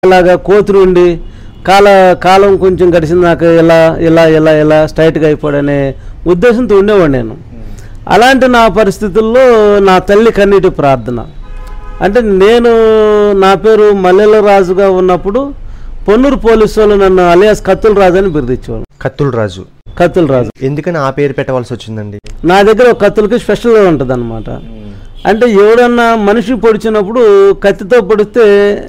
అలాగా కోతురు ఉండి కాల కాలం కొంచెం గడిచిందాక ఇలా ఇలా ఇలా ఇలా స్ట్రైట్గా అయిపోడనే ఉద్దేశంతో ఉండేవాడు నేను అలాంటి నా పరిస్థితుల్లో నా తల్లి కన్నీటి ప్రార్థన అంటే నేను నా పేరు మల్లెల రాజుగా ఉన్నప్పుడు పొన్నూరు పోలీసు వాళ్ళు నన్ను అలియాస్ కత్తుల రాజు అని బిరుదిచ్చేవాళ్ళు కత్తుల రాజు కత్తుల రాజు ఎందుకని ఆ పేరు పెట్టవలసి వచ్చిందండి నా దగ్గర ఒక కత్తులకి స్పెషల్గా ఉంటుంది అనమాట అంటే ఎవడన్నా మనిషి పొడిచినప్పుడు కత్తితో పొడిస్తే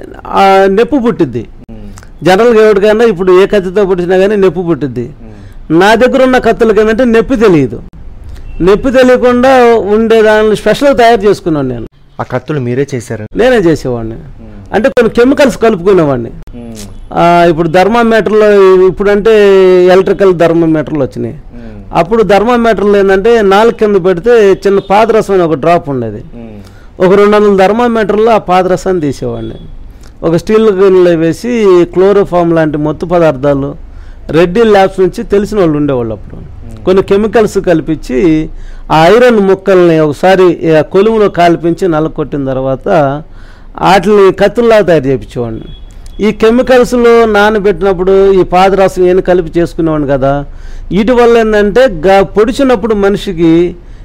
ఆ నొప్పి పుట్టిద్ది జనరల్గా ఎవరికైనా ఇప్పుడు ఏ కత్తితో పొడిచినా కానీ నొప్పి పుట్టిద్ది నా దగ్గర ఉన్న కత్తులకి ఏంటంటే నొప్పి తెలియదు నొప్పి తెలియకుండా ఉండే దాన్ని స్పెషల్గా తయారు చేసుకున్నాను నేను ఆ కత్తులు మీరే చేశారండి నేనే చేసేవాడిని అంటే కొన్ని కెమికల్స్ కలుపుకునేవాడిని ఆ, ఇప్పుడు థర్మామీటర్లో ఇప్పుడంటే ఎలక్ట్రికల్ థర్మామీటర్లు వచ్చినాయి అప్పుడు థర్మామీటర్లు ఏంటంటే నాలుగు కింద పెడితే చిన్న పాదరసం అని ఒక డ్రాప్ ఉండేది ఒక రెండు వందల థర్మామీటర్లో ఆ పాదరసాన్ని తీసేవాడిని ఒక స్టీల్ గిన్నెలో వేసి క్లోరోఫామ్ లాంటి మత్తు పదార్థాలు రెడ్డి ల్యాబ్స్ నుంచి తెలిసిన వాళ్ళు ఉండేవాళ్ళు అప్పుడు కొన్ని కెమికల్స్ కల్పించి ఆ ఐరన్ ముక్కల్ని ఒకసారి ఆ కొలువులో కాల్పించి నల్లకొట్టిన తర్వాత వాటిని కత్తుల్లా తయారు చేయించేవాడిని ఈ కెమికల్స్లో నానబెట్టినప్పుడు ఈ పాదరసం ఏం కలిపి చేసుకునేవాడిని కదా వీటి వల్ల ఏంటంటే గా పొడిచినప్పుడు మనిషికి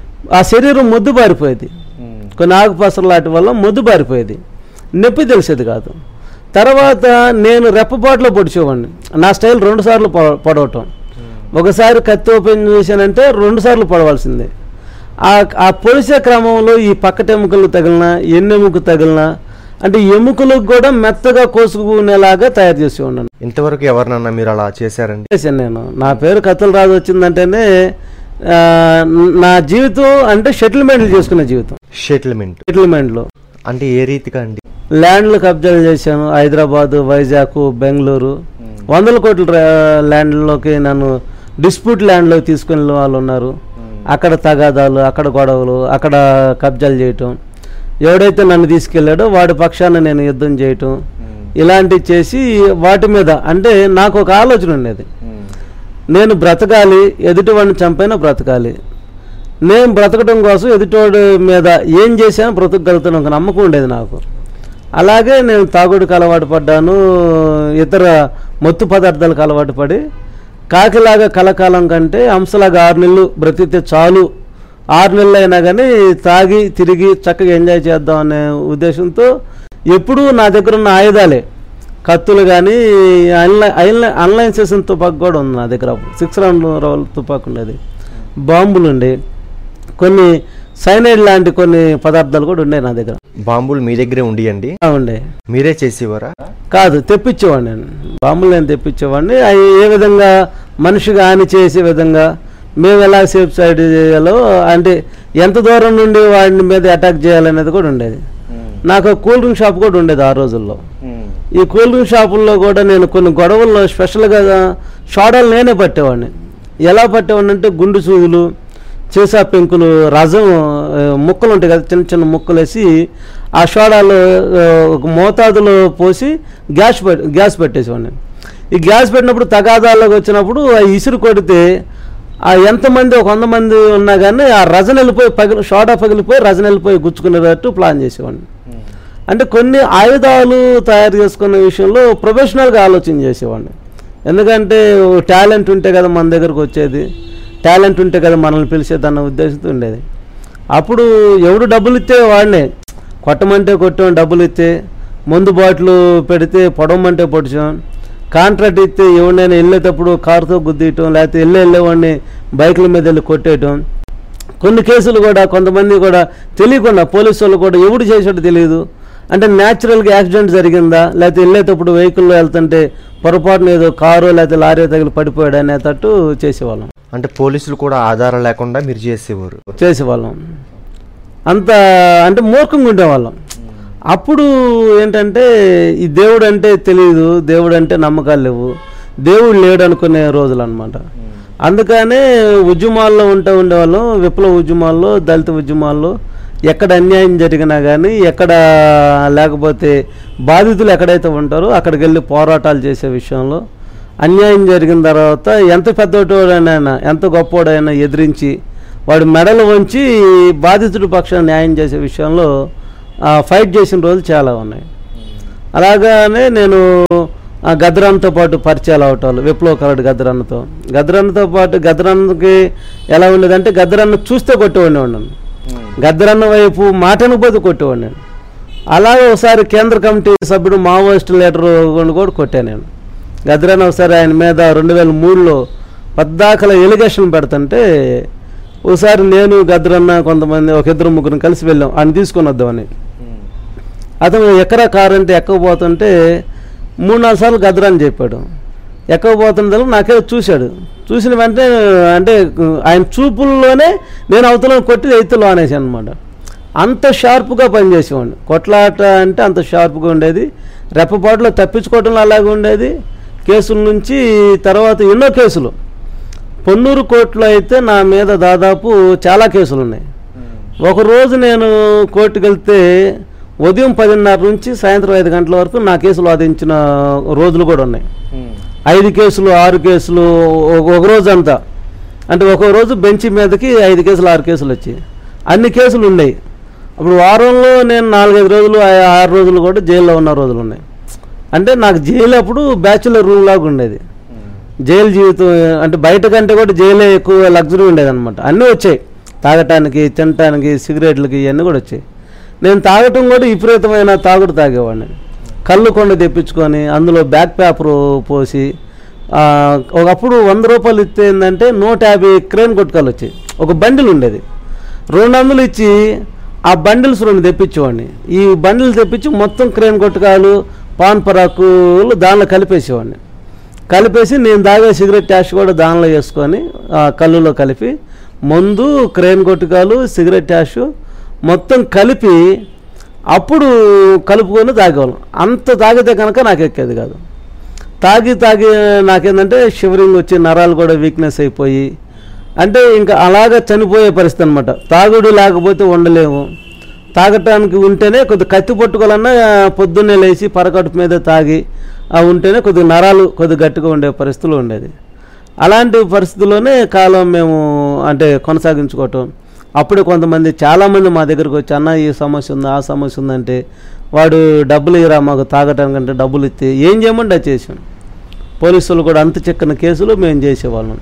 ఆ శరీరం మొద్దు బారిపోయేది కొన్ని ఆకుపసరు లాంటి వల్ల మొద్దు బారిపోయేది నొప్పి తెలిసేది కాదు తర్వాత నేను రెప్పపాట్లో పొడిచేవాడిని నా స్టైల్ రెండు సార్లు పొ- పొడవటం ఒకసారి కత్తి ఓపెన్ చేశానంటే రెండు సార్లు పొడవాల్సిందే ఆ ఆ పొడిసే క్రమంలో ఈ పక్కట ఎముకలు తగిలిన ఎన్నెముక తగిలిన అంటే ఎముకలకు కూడా మెత్తగా కోసుకునేలాగా తయారు చేసి ఉన్నాను ఇంతవరకు ఎవరినన్నా మీరు అలా చేశారండి చేశాను నేను నా పేరు కత్తుల రాజు వచ్చిందంటేనే ఆ, నా జీవితం అంటే సెటిల్మెంట్లు చేసుకునే జీవితం సెటిల్మెంట్ సెటిల్మెంట్లు అంటే ఏ రీతిగా అండి ల్యాండ్లు కబ్జాలు చేశాను హైదరాబాద్ వైజాగ్ బెంగళూరు వందల కోట్ల రా- ల్యాండ్లోకి నన్ను డిస్ప్యూట్ ల్యాండ్లోకి తీసుకుని వాళ్ళు ఉన్నారు అక్కడ తగాదాలు అక్కడ గొడవలు అక్కడ కబ్జాలు చేయటం ఎవడైతే నన్ను తీసుకెళ్ళాడో వాడి పక్షాన నేను యుద్ధం చేయటం ఇలాంటివి చేసి వాటి మీద అంటే నాకు ఒక ఆలోచన ఉండేది నేను బ్రతకాలి ఎదుటివాడిని చంపైనా బ్రతకాలి నేను బ్రతకడం కోసం ఎదుటివాడి మీద ఏం చేశాను బ్రతకగలుగుతాను ఒక నమ్మకం ఉండేది నాకు అలాగే నేను తాగుడికి అలవాటు పడ్డాను ఇతర మత్తు పదార్థాలకు అలవాటు పడి కాకిలాగా కలకాలం కంటే హంసలాగా ఆరు నెలలు బ్రతికితే చాలు ఆరు నెలలు అయినా కానీ తాగి తిరిగి చక్కగా ఎంజాయ్ చేద్దాం అనే ఉద్దేశంతో ఎప్పుడూ నా దగ్గర ఉన్న ఆయుధాలే కత్తులు కానీ అన్లై అన్లై అన్లైన్ సెషన్ తుపాకు కూడా ఉంది నా దగ్గర సిక్స్ రౌండ్ రోల్ తుపాకు ఉండేది బాంబులు ఉండే కొన్ని సైనైడ్ లాంటి కొన్ని పదార్థాలు కూడా ఉండే నా దగ్గర బాంబులు మీ దగ్గరే ఉండియండి ఆ, ఉండే మీరే చేసేవారా కాదు తెప్పించేవాడిని నేను బాంబులు నేను తెప్పించేవాడిని అవి ఏ విధంగా మనిషిగా హాని చేసే విధంగా మేము ఎలా సేఫ్ సైడ్ చేయాలో అంటే ఎంత దూరం నుండి వాడి మీద అటాక్ చేయాలనేది కూడా ఉండేది నాకు కూల్ డ్రింక్ షాప్ కూడా ఉండేది ఆ రోజుల్లో ఈ కూల్ డ్రింక్ షాపుల్లో కూడా నేను కొన్ని గొడవల్లో స్పెషల్గా షోడాలు నేనే పట్టేవాడిని ఎలా పట్టేవాడిని అంటే గుండు సూదులు చేసా పెంకులు రజం ఆ, ముక్కలు ఉంటాయి కదా చిన్న చిన్న ముక్కలు వేసి ఆ షోడాలు ఆ, ఒక మోతాదులో పోసి గ్యాస్ పెట్ గ్యాస్ పెట్టేసేవాడిని ఈ గ్యాస్ పెట్టినప్పుడు తగాదాల్లోకి వచ్చినప్పుడు ఆ ఇసురు కొడితే ఆ ఎంతమంది ఒక వంద మంది ఉన్నా కానీ ఆ రజన వెళ్ళిపోయి పగిలి షోడా పగిలిపోయి రజన వెళ్ళిపోయి గుచ్చుకునేటట్టు ప్లాన్ చేసేవాడిని అంటే కొన్ని ఆయుధాలు తయారు చేసుకునే విషయంలో ప్రొఫెషనల్గా ఆలోచన చేసేవాడిని ఎందుకంటే టాలెంట్ ఉంటే కదా మన దగ్గరకు వచ్చేది టాలెంట్ ఉంటే కదా మనల్ని పిలిచేది అన్న ఉద్దేశంతో ఉండేది అప్పుడు ఎవడు డబ్బులు ఇస్తే వాడినే కొట్టమంటే కొట్టాం డబ్బులు ఇస్తే మందు బాటిల్ పెడితే పొడవమంటే పొడిచాం కాంట్రాక్ట్ ఇస్తే ఎవరినైనా వెళ్ళేటప్పుడు కారుతో గుద్దీయటం లేకపోతే వెళ్ళే వెళ్ళేవాడిని బైకుల మీద వెళ్ళి కొట్టేయటం కొన్ని కేసులు కూడా కొంతమంది కూడా తెలియకుండా పోలీసు వాళ్ళు కూడా ఎవడు చేసాడో తెలియదు అంటే న్యాచురల్గా యాక్సిడెంట్ జరిగిందా లేకపోతే వెళ్ళేటప్పుడు వెహికల్లో వెళ్తుంటే పొరపాటున ఏదో కారు లేకపోతే లారీ తగిలి పడిపోయాడు అనేటట్టు చేసేవాళ్ళం అంటే పోలీసులు కూడా ఆధారం లేకుండా మీరు చేసేవారు చేసేవాళ్ళం అంత అంటే మూర్ఖంగా ఉండేవాళ్ళం అప్పుడు ఏంటంటే ఈ దేవుడు అంటే తెలియదు దేవుడు అంటే నమ్మకాలు లేవు దేవుడు లేడు అనుకునే రోజులు అనమాట అందుకనే ఉద్యమాల్లో ఉంటూ ఉండేవాళ్ళం విప్లవ ఉద్యమాల్లో దళిత ఉద్యమాల్లో ఎక్కడ అన్యాయం జరిగినా కానీ ఎక్కడ లేకపోతే బాధితులు ఎక్కడైతే ఉంటారో అక్కడికి వెళ్ళి పోరాటాలు చేసే విషయంలో అన్యాయం జరిగిన తర్వాత ఎంత పెద్దోడైనా ఎంత గొప్పోడైనా ఎదిరించి వాడి మెడలు వంచి బాధితుడి పక్షాన న్యాయం చేసే విషయంలో ఆ, ఫైట్ చేసిన రోజులు చాలా ఉన్నాయి అలాగానే నేను ఆ గద్రాన్తో పాటు పరిచయాలు అవటాలు విప్లవకరుడు గద్రన్నతో గద్రన్నతో పాటు గద్రన్నకి ఎలా ఉండేదంటే గద్రన్న చూస్తే కొట్టేవాడిని ఉన్నాను గద్దరన్న వైపు మాటనకపోతే కొట్టేవాడిని నేను అలాగే ఒకసారి కేంద్ర కమిటీ సభ్యుడు మావోయిస్ట్ లీడర్ కూడా కొట్టాను నేను గద్దరన్న ఒకసారి ఆయన మీద రెండు వేల మూడులో పద్దాకల ఎలిగేషన్ పెడుతుంటే ఒకసారి నేను గద్దరన్న కొంతమంది ఒక ఇద్దరు ముగ్గురు కలిసి వెళ్ళాం ఆయన తీసుకొని వద్దామని అతను ఎక్కరా కారు అంటే ఎక్కకపోతుంటే మూడు నాలుగు సార్లు గద్దరని చెప్పాడు ఎక్కకపోతున్న నాకే చూశాడు చూసిన వెంటనే అంటే ఆయన చూపుల్లోనే నేను అవతల కొట్టి ఎత్తులో అనేసాను అనమాట అంత షార్ప్గా పనిచేసేవాడిని కొట్లాట అంటే అంత షార్ప్గా ఉండేది రెప్పపాటులో తప్పించుకోవడంలో అలాగే ఉండేది కేసుల నుంచి తర్వాత ఎన్నో కేసులు పొన్నూరు కోర్టులో అయితే నా మీద దాదాపు చాలా కేసులు ఉన్నాయి ఒకరోజు నేను కోర్టుకు వెళ్తే ఉదయం పదిన్నర నుంచి సాయంత్రం ఐదు గంటల వరకు నా కేసులు వాదించిన రోజులు కూడా ఉన్నాయి ఐదు కేసులు ఆరు కేసులు ఒక- ఒక రోజు అంతా అంటే ఒక రోజు బెంచ్ మీదకి ఐదు కేసులు ఆరు కేసులు వచ్చాయి అన్ని కేసులు ఉన్నాయి అప్పుడు వారంలో నేను నాలుగైదు రోజులు ఆ- ఆరు రోజులు కూడా జైల్లో ఉన్న రోజులు ఉన్నాయి అంటే నాకు జైలు అప్పుడు బ్యాచులర్ రూమ్ లాగా ఉండేది జైలు జీవితం అంటే బయట కంటే కూడా జైలే ఎక్కువ లగ్జరీ ఉండేది అనమాట అన్నీ వచ్చాయి తాగటానికి తినటానికి సిగరెట్లకి ఇవన్నీ కూడా వచ్చాయి నేను తాగటం కూడా విపరీతమైన తాగుడు తాగేవాడిని కళ్ళు కొండ తెప్పించుకొని అందులో బ్యాక్ పేపర్ పోసి ఆ, ఒకప్పుడు వంద రూపాయలు ఇస్తే ఏంటంటే నూట యాభై క్రేన్ కొట్టుకాలు వచ్చాయి ఒక బండిల్ ఉండేది రెండు వందలు ఇచ్చి ఆ బండిల్స్ రెండు తెప్పించేవాడిని ఈ బండిల్ తెప్పించి మొత్తం క్రేన్ కొట్టుకాలు పాన్ పరాకులు దానిలో కలిపేసేవాడిని కలిపేసి నేను తాగే సిగరెట్ ట్యాష్ కూడా దానిలో వేసుకొని ఆ కళ్ళులో కలిపి మందు క్రేన్ కొట్టుకాలు సిగరెట్ ట్యాష్ మొత్తం కలిపి అప్పుడు కలుపుకొని తాగేవాళ్ళం అంత తాగితే కనుక నాకు ఎక్కేది కాదు తాగి తాగి నాకేంటంటే షివరింగ్ వచ్చి నరాలు కూడా వీక్నెస్ అయిపోయి అంటే ఇంకా అలాగ చనిపోయే పరిస్థితి అనమాట తాగుడు లేకపోతే ఉండలేము తాగటానికి ఉంటేనే కొద్ది కత్తి పట్టుకోవాలన్నా పొద్దున్నే లేచి పరకట్టు మీద తాగి ఆ ఉంటేనే కొద్ది నరాలు కొద్ది గట్టిగా ఉండే పరిస్థితులు ఉండేది అలాంటి పరిస్థితుల్లోనే కాలం మేము అంటే కొనసాగించుకోవటం అప్పుడే కొంతమంది చాలామంది మా దగ్గరకు వచ్చి అన్న ఈ సమస్య ఉంది ఆ సమస్య ఉందంటే వాడు డబ్బులు ఇరా మాకు తాగటానికంటే డబ్బులు ఇస్తే ఏం చేయమంటే అది చేసాం పోలీసులు కూడా అంత చిక్కని కేసులు మేము చేసేవాళ్ళం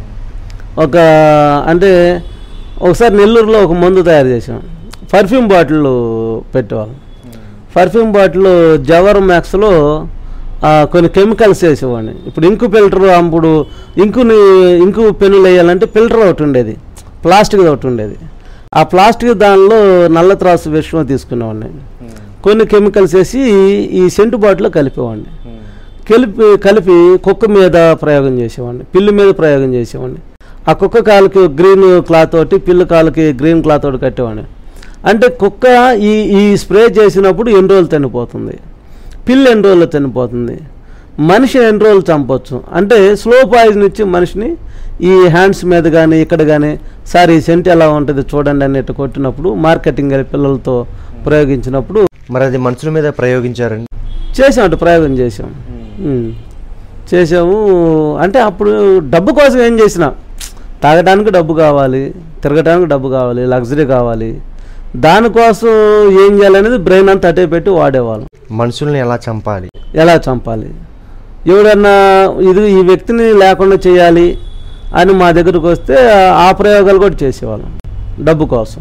ఒక అంటే ఒకసారి నెల్లూరులో ఒక మందు తయారు చేసాం పర్ఫ్యూమ్ బాటిల్ పెట్టేవాళ్ళం పర్ఫ్యూమ్ బాటిల్ జవర్ మ్యాక్స్లో ఆ, కొన్ని కెమికల్స్ వేసేవాడిని ఇప్పుడు ఇంకు ఫిల్టర్ అప్పుడు ఇంకుని ఇంకు పెన్నులు వేయాలంటే ఫిల్టర్ ఒకటి ఉండేది ప్లాస్టిక్ ఒకటి ఉండేది ఆ ప్లాస్టిక్ దానిలో నల్ల త్రాసు విషయం తీసుకునేవాడిని కొన్ని కెమికల్స్ వేసి ఈ సెంటు బాటిల్లో కలిపేవాడిని కలిపి కలిపి కుక్క మీద ప్రయోగం చేసేవాడిని పిల్లి మీద ప్రయోగం చేసేవాడిని ఆ కుక్క కాలుకి గ్రీన్ క్లాత్ ఒకటి పిల్లి కాలుకి గ్రీన్ క్లాత్ ఒకటి కట్టేవాడిని అంటే కుక్క ఈ ఈ స్ప్రే చేసినప్పుడు ఎన్ని రోజులు చనిపోతుంది పిల్లి ఎన్ని రోజులు చనిపోతుంది మనిషి ఎన్ని రోజులు చంపొచ్చు అంటే స్లో పాయిజన్ ఇచ్చి మనిషిని ఈ హ్యాండ్స్ మీద కానీ ఇక్కడ కానీ సార్ ఈ సెంట్ ఎలా ఉంటుంది చూడండి అన్నట్టు కొట్టినప్పుడు మార్కెటింగ్ అని పిల్లలతో ప్రయోగించినప్పుడు మరి అది మనుషుల మీద ప్రయోగించారండి చేసాం అటు ప్రయోగం చేసాం ఉమ్. చేసాము అంటే అప్పుడు డబ్బు కోసం ఏం చేసిన తాగడానికి డబ్బు కావాలి తిరగడానికి డబ్బు కావాలి లగ్జరీ కావాలి దానికోసం ఏం చేయాలనేది బ్రెయిన్ అంతా అటే పెట్టి వాడేవాళ్ళం మనుషుల్ని ఎలా చంపాలి ఎలా చంపాలి ఎవడన్నా ఇది ఈ వ్యక్తిని లేకుండా చేయాలి అని మా దగ్గరకు వస్తే ఆ ప్రయోగాలు కూడా చేసేవాళ్ళం డబ్బు కోసం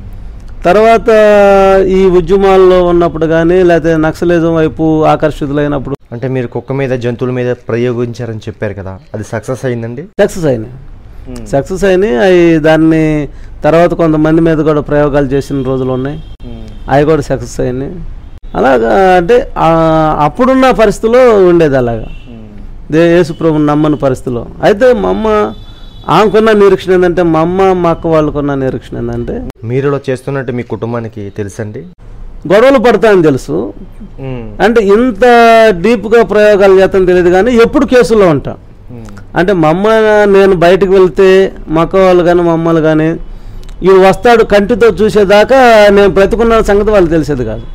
తర్వాత ఈ ఉద్యమాల్లో ఉన్నప్పుడు కానీ లేకపోతే నక్సలిజం వైపు ఆకర్షితులైనప్పుడు అంటే మీరు కుక్క మీద జంతువుల మీద ప్రయోగించారని చెప్పారు కదా అది సక్సెస్ అయిందండి సక్సెస్ అయినాయి సక్సెస్ అయినాయి అవి దాన్ని తర్వాత కొంతమంది మీద కూడా ప్రయోగాలు చేసిన రోజులు ఉన్నాయి అవి కూడా సక్సెస్ అయినాయి అలాగా అంటే ఆ, అప్పుడున్న పరిస్థితిలో ఉండేది అలాగా దే యేసుప్రభుని నమ్మని పరిస్థితిలో అయితే మా అమ్మ ఆమెకున్న నిరీక్షణ ఏంటంటే మా అమ్మ మా అక్క వాళ్ళకున్న నిరీక్షణ ఏంటంటే మీరు ఇలా చేస్తున్నట్టు మీ కుటుంబానికి తెలుసండి గొడవలు పడతాయని తెలుసు అంటే ఇంత డీప్గా ప్రయోగాలు చేస్తాను తెలియదు కానీ ఎప్పుడు కేసుల్లో ఉంటా అంటే మా అమ్మ నేను బయటకు వెళ్తే మా అక్క వాళ్ళు కానీ మా అమ్మలు కానీ ఇవి వస్తాడు కంటితో చూసేదాకా నేను బ్రతుకున్న సంగతి వాళ్ళు తెలిసేది కాదు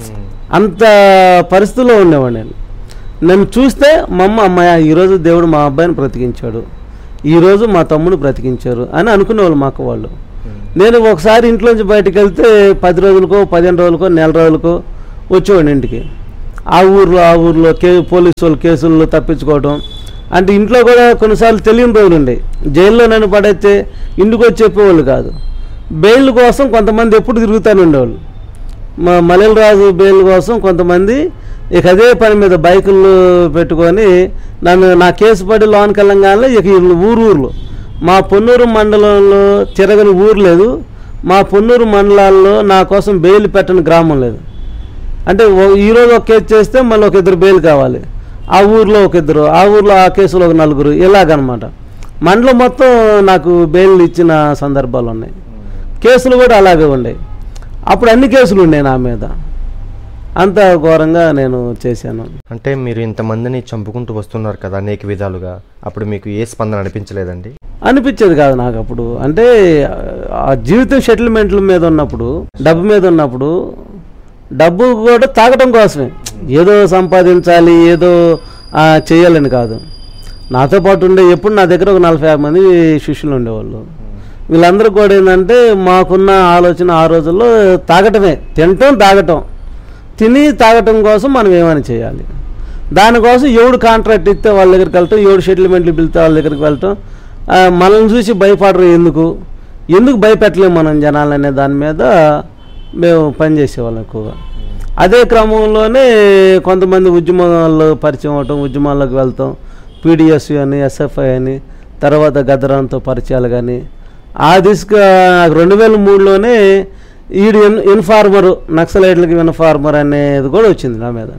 అంత పరిస్థితిలో ఉండేవాడు నేను నన్ను చూస్తే మా అమ్మ అమ్మాయ ఈరోజు దేవుడు మా అబ్బాయిని బ్రతికించాడు ఈరోజు మా తమ్ముడు బ్రతికించారు అని అనుకునేవాళ్ళు మా అక్క వాళ్ళు నేను ఒకసారి ఇంట్లోంచి బయటకు వెళ్తే పది రోజులకో పదిహేను రోజులకో నెల రోజులకో వచ్చేవాడిని ఇంటికి ఆ ఊర్లో ఆ ఊర్లో కే పోలీసు వాళ్ళు కేసుల్లో తప్పించుకోవడం అంటే ఇంట్లో కూడా కొన్నిసార్లు తెలియని రోజులు ఉండే జైల్లో నన్ను పడైతే ఇంటికి వచ్చి చెప్పేవాళ్ళు కాదు బెయిల్ కోసం కొంతమంది ఎప్పుడు తిరుగుతూనే ఉండేవాళ్ళు మా మలెల్ రాజు బెయిల్ కోసం కొంతమంది ఇక అదే పని మీద బైకులు పెట్టుకొని నన్ను నా కేసు పడి లోనికి వెళ్ళంగానే ఇక వీళ్ళు ఊరు ఊర్లు మా పొన్నూరు మండలంలో తిరగని ఊరు లేదు మా పొన్నూరు మండలాల్లో నా కోసం బెయిల్ పెట్టని గ్రామం లేదు అంటే ఓ- ఈరోజు ఒక కేసు చేస్తే మళ్ళీ ఒక ఇద్దరు బెయిల్ కావాలి ఆ ఊర్లో ఒక ఇద్దరు ఆ ఊర్లో ఆ కేసులో ఒక నలుగురు ఇలాగనమాట మండలం మొత్తం నాకు బెయిల్ ఇచ్చిన సందర్భాలు ఉన్నాయి కేసులు కూడా అలాగే ఉన్నాయి అప్పుడు అన్ని కేసులు ఉన్నాయి నా మీద అంత ఘోరంగా నేను చేశాను అంటే మీరు ఇంతమందిని చంపుకుంటూ వస్తున్నారు కదా అనేక విధాలుగా అప్పుడు మీకు ఏ స్పందన అనిపించలేదండి అనిపించేది కాదు నాకు అప్పుడు అంటే ఆ జీవితం సెటిల్మెంట్ల మీద ఉన్నప్పుడు డబ్బు మీద ఉన్నప్పుడు డబ్బు కూడా తాగటం కోసమే ఏదో సంపాదించాలి ఏదో ఆ, చేయాలని కాదు నాతో పాటు ఉండే ఎప్పుడు నా దగ్గర ఒక నలభై యాభై మంది శిష్యులు ఉండేవాళ్ళు వీళ్ళందరూ కూడా ఏంటంటే మాకున్న ఆలోచన ఆ రోజుల్లో తాగటమే తినటం తాగటం తిని తాగటం కోసం మనం ఏమైనా చేయాలి దానికోసం ఎవడు కాంట్రాక్ట్ ఇస్తే వాళ్ళ దగ్గరికి వెళ్ళటం ఎవడు సెటిల్మెంట్లు పిలిస్తే వాళ్ళ దగ్గరికి వెళ్ళటం ఆ, మనల్ని చూసి భయపడరు ఎందుకు ఎందుకు భయపెట్టలేము మనం జనాలు అనే దాని మీద మేము పనిచేసేవాళ్ళం ఎక్కువగా అదే క్రమంలోనే కొంతమంది ఉద్యమాల్లో పరిచయం అవటం ఉద్యమాల్లోకి వెళ్తాం పీడిఎస్ అని ఎస్ఎఫ్ఐ అని తర్వాత గద్దరంతో పరిచయాలు కానీ ఆ దిశగా నాకు రెండు వేల మూడులోనే ఈడు ఇన్ ఇన్ఫార్మర్ నక్సలైట్లకి ఇన్ఫార్మర్ అనేది కూడా వచ్చింది నా మీద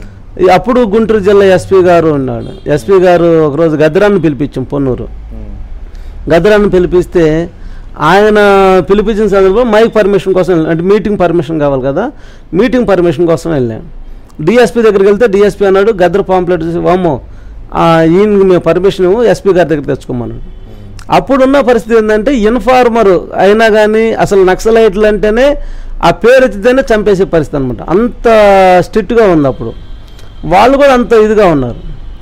ఈ అప్పుడు గుంటూరు జిల్లా ఎస్పీ గారు ఉన్నాడు ఎస్పీ గారు ఒకరోజు గద్దరాన్ని పిలిపించాం పొన్నూరు గద్దరాన్ని పిలిపిస్తే ఆయన పిలిపించిన సందర్భంలో మైక్ పర్మిషన్ కోసం వెళ్ళాం. అంటే మీటింగ్ పర్మిషన్ కావాలి కదా మీటింగ్ పర్మిషన్ కోసం వెళ్ళాను డిఎస్పీ దగ్గరికి వెళ్తే డిఎస్పీ అన్నాడు గద్దర పాంప్లెట్ చూసి వామ్మో ఆ, ఈయనకి మేము పర్మిషన్ ఎస్పీ గారి దగ్గర తెచ్చుకోమన్నాడు అప్పుడున్న పరిస్థితి ఏంటంటే ఇన్ఫార్మర్ అయినా కానీ అసలు నక్సలైట్లు అంటేనే ఆ పేరు ఎత్తితేనే చంపేసే పరిస్థితి అనమాట అంత స్ట్రిక్ట్గా ఉంది అప్పుడు వాళ్ళు కూడా అంత ఇదిగా ఉన్నారు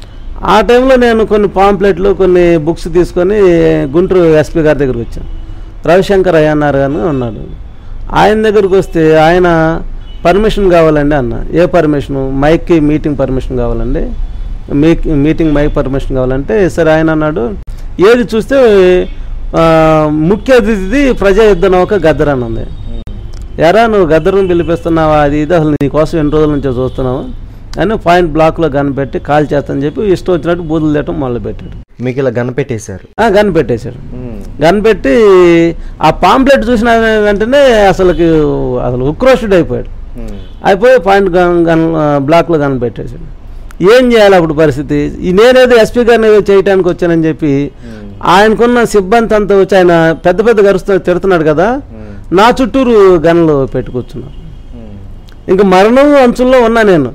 ఆ టైంలో నేను కొన్ని పాంప్లెట్లు కొన్ని బుక్స్ తీసుకొని గుంటూరు ఎస్పీ గారి దగ్గరికి వచ్చాను రవిశంకర్ అయ్యన్నారు అని ఉన్నాడు ఆయన దగ్గరికి వస్తే ఆయన పర్మిషన్ కావాలండి అన్న ఏ పర్మిషను మైక్కి మీటింగ్ పర్మిషన్ కావాలండి మీక్ మీటింగ్ మైక్ పర్మిషన్ కావాలంటే సరే ఆయన అన్నాడు ఏది చూస్తే ఆ, ముఖ్య అతిథిది ప్రజా యుద్ధ నౌక గద్దరని ఉంది ఎరా నువ్వు గద్దరం పిలిపిస్తున్నావా అది ఇది అసలు నీ కోసం ఎన్ని రోజుల నుంచో చూస్తున్నావు అని పాయింట్ బ్లాక్లో గన్ పెట్టి కాల్ చేస్తానని చెప్పి ఇష్టం వచ్చినట్టు బూతులు తిట్టడం మొదలు పెట్టాడు మీకు ఇలా కనిపెట్టేశారు ఆ, గన్ పెట్టేశాడు గన్ పెట్టి ఆ పాంప్లెట్ చూసిన వెంటనే అసలుకి అసలు ఉక్రోషుడు అయిపోయాడు అయిపోయి పాయింట్ గన్ గన్ ఆ, బ్లాక్లో గన్ పెట్టేశాడు ఏం చేయాలి అప్పుడు పరిస్థితి ఈ నేనేదో ఎస్పీ గారిని ఏదో చేయడానికి వచ్చానని చెప్పి ఆయనకున్న సిబ్బంది అంతా వచ్చి ఆయన పెద్ద పెద్ద గరుస్తూ తిడుతున్నాడు కదా నా చుట్టూరు గన్లు పెట్టుకొచ్చున్నారు ఇంకా మరణం అంచుల్లో ఉన్నా నేను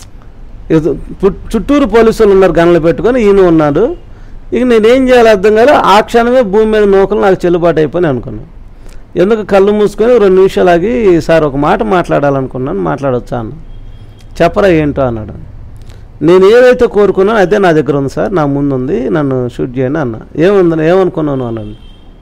ఇది పు- చుట్టూరు పోలీసులు ఉన్నారు గన్లు పెట్టుకొని ఈయన ఉన్నాడు ఇక నేనేం చేయాలి అర్థం కాదు ఆ క్షణమే భూమి మీద నూకలు నాకు చెల్లుబాటు అయిపోయి అనుకున్నాను ఎందుకు కళ్ళు మూసుకొని రెండు నిమిషాలు ఆగి సార్ ఒక మాట మాట్లాడాలనుకున్నాను మాట్లాడొచ్చా అన్న చెప్పరా ఏంటో అన్నాడు నేను ఏదైతే కోరుకున్నానో అదే నా దగ్గర ఉంది సార్ నా ముందు ఉంది నన్ను షూట్ చేయండి అన్న ఏముంది ఏమనుకున్నాను అన్నాడు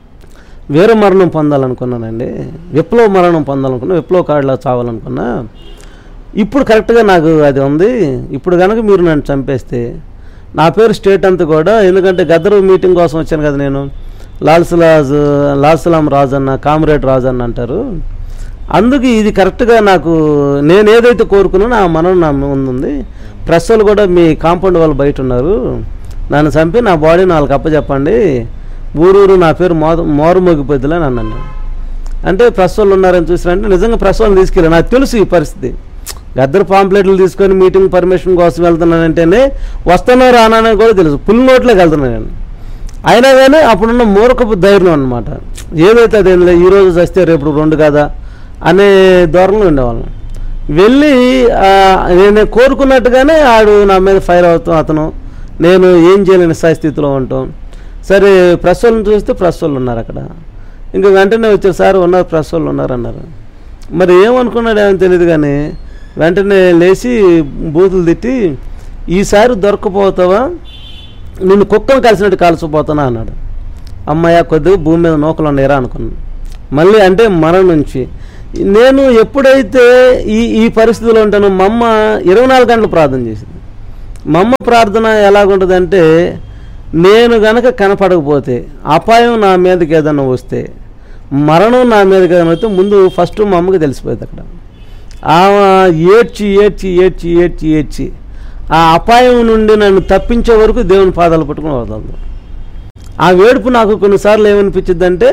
వేరే మరణం పొందాలనుకున్నానండి విప్లవ మరణం పొందాలనుకున్నా విప్లవ కార్డులా చావాలనుకున్నా ఇప్పుడు కరెక్ట్గా నాకు అది ఉంది ఇప్పుడు కనుక మీరు నన్ను చంపేస్తే నా పేరు స్టేట్ అంతా కూడా ఎందుకంటే గద్దరు మీటింగ్ కోసం వచ్చాను కదా నేను లాల్సలాజ్ లాల్సలాం రాజు అన్న కామ్రేడ్ రాజు అన్న అంటారు అందుకు ఇది కరెక్ట్గా నాకు నేను ఏదైతే కోరుకున్నానో ఆ మనం నా ముందు ఉంది ప్రెస్ వాళ్ళు కూడా మీ కాంపౌండ్ వాళ్ళు బయట ఉన్నారు నన్ను చంపి నా బాడీ నాలుగు అప్పచెప్పండి ఊరూరు నా పేరు మో మోరుమోగిపోద్దులే అని అన్నాను అంటే ప్రెస్ వాళ్ళు ఉన్నారని చూసినంటే నిజంగా ప్రెస్ వాళ్ళని తీసుకెళ్ళాను నాకు తెలుసు ఈ పరిస్థితి గద్దరు పాంప్లెట్లు తీసుకొని మీటింగ్ పర్మిషన్ కోసం వెళ్తున్నానంటేనే వస్తానో రానని కూడా తెలుసు పుల్ నోట్లోకి వెళ్తున్నాను నేను అయినా కానీ అప్పుడున్న మూరకపు ధైర్యం అనమాట ఏదైతే అదేంలే ఈ రోజు చస్తే రేపు రెండు కదా అనే ధోరణిలో ఉండేవాళ్ళం వెళ్ళి ఆ, నేను కోరుకున్నట్టుగానే ఆడు నా మీద ఫైర్ అవుతాం అతను నేను ఏం చేయలేని స్థితిలో ఉంటాం సరే ప్రెస్ వాళ్ళని చూస్తే ప్రెస్ వాళ్ళు ఉన్నారు అక్కడ ఇంకా వెంటనే వచ్చారు సార్ ఉన్నారు ప్రెస్ వాళ్ళు ఉన్నారు అన్నారు మరి ఏమనుకున్నాడు ఏమో తెలియదు కానీ వెంటనే లేచి బూతులు తిట్టి ఈసారి దొరకపోతావా నిన్ను కుక్కను కలిసినట్టు కాల్చిపోతానా అన్నాడు అమ్మాయ కొద్దిగా భూమి మీద నూకలు ఉన్నాయిరా అనుకున్నాను మళ్ళీ అంటే మన నుంచి నేను ఎప్పుడైతే ఈ ఈ పరిస్థితిలో ఉంటానో మా అమ్మ ఇరవై నాలుగు గంటలు ప్రార్థన చేసింది మా అమ్మ ప్రార్థన ఎలాగుంటుందంటే నేను గనక కనపడకపోతే అపాయం నా మీదకి ఏదైనా వస్తే మరణం నా మీదకి ఏదైనా వస్తే ముందు ఫస్ట్ మా అమ్మకి తెలిసిపోయింది అక్కడ ఆమె ఏడ్చి ఏడ్చి ఏడ్చి ఏడ్చి ఏడ్చి ఆ అపాయం నుండి నన్ను తప్పించే వరకు దేవుని పాదాలు పట్టుకుని వదలదు ఆ వేడుపు నాకు కొన్నిసార్లు ఏమనిపించింది అంటే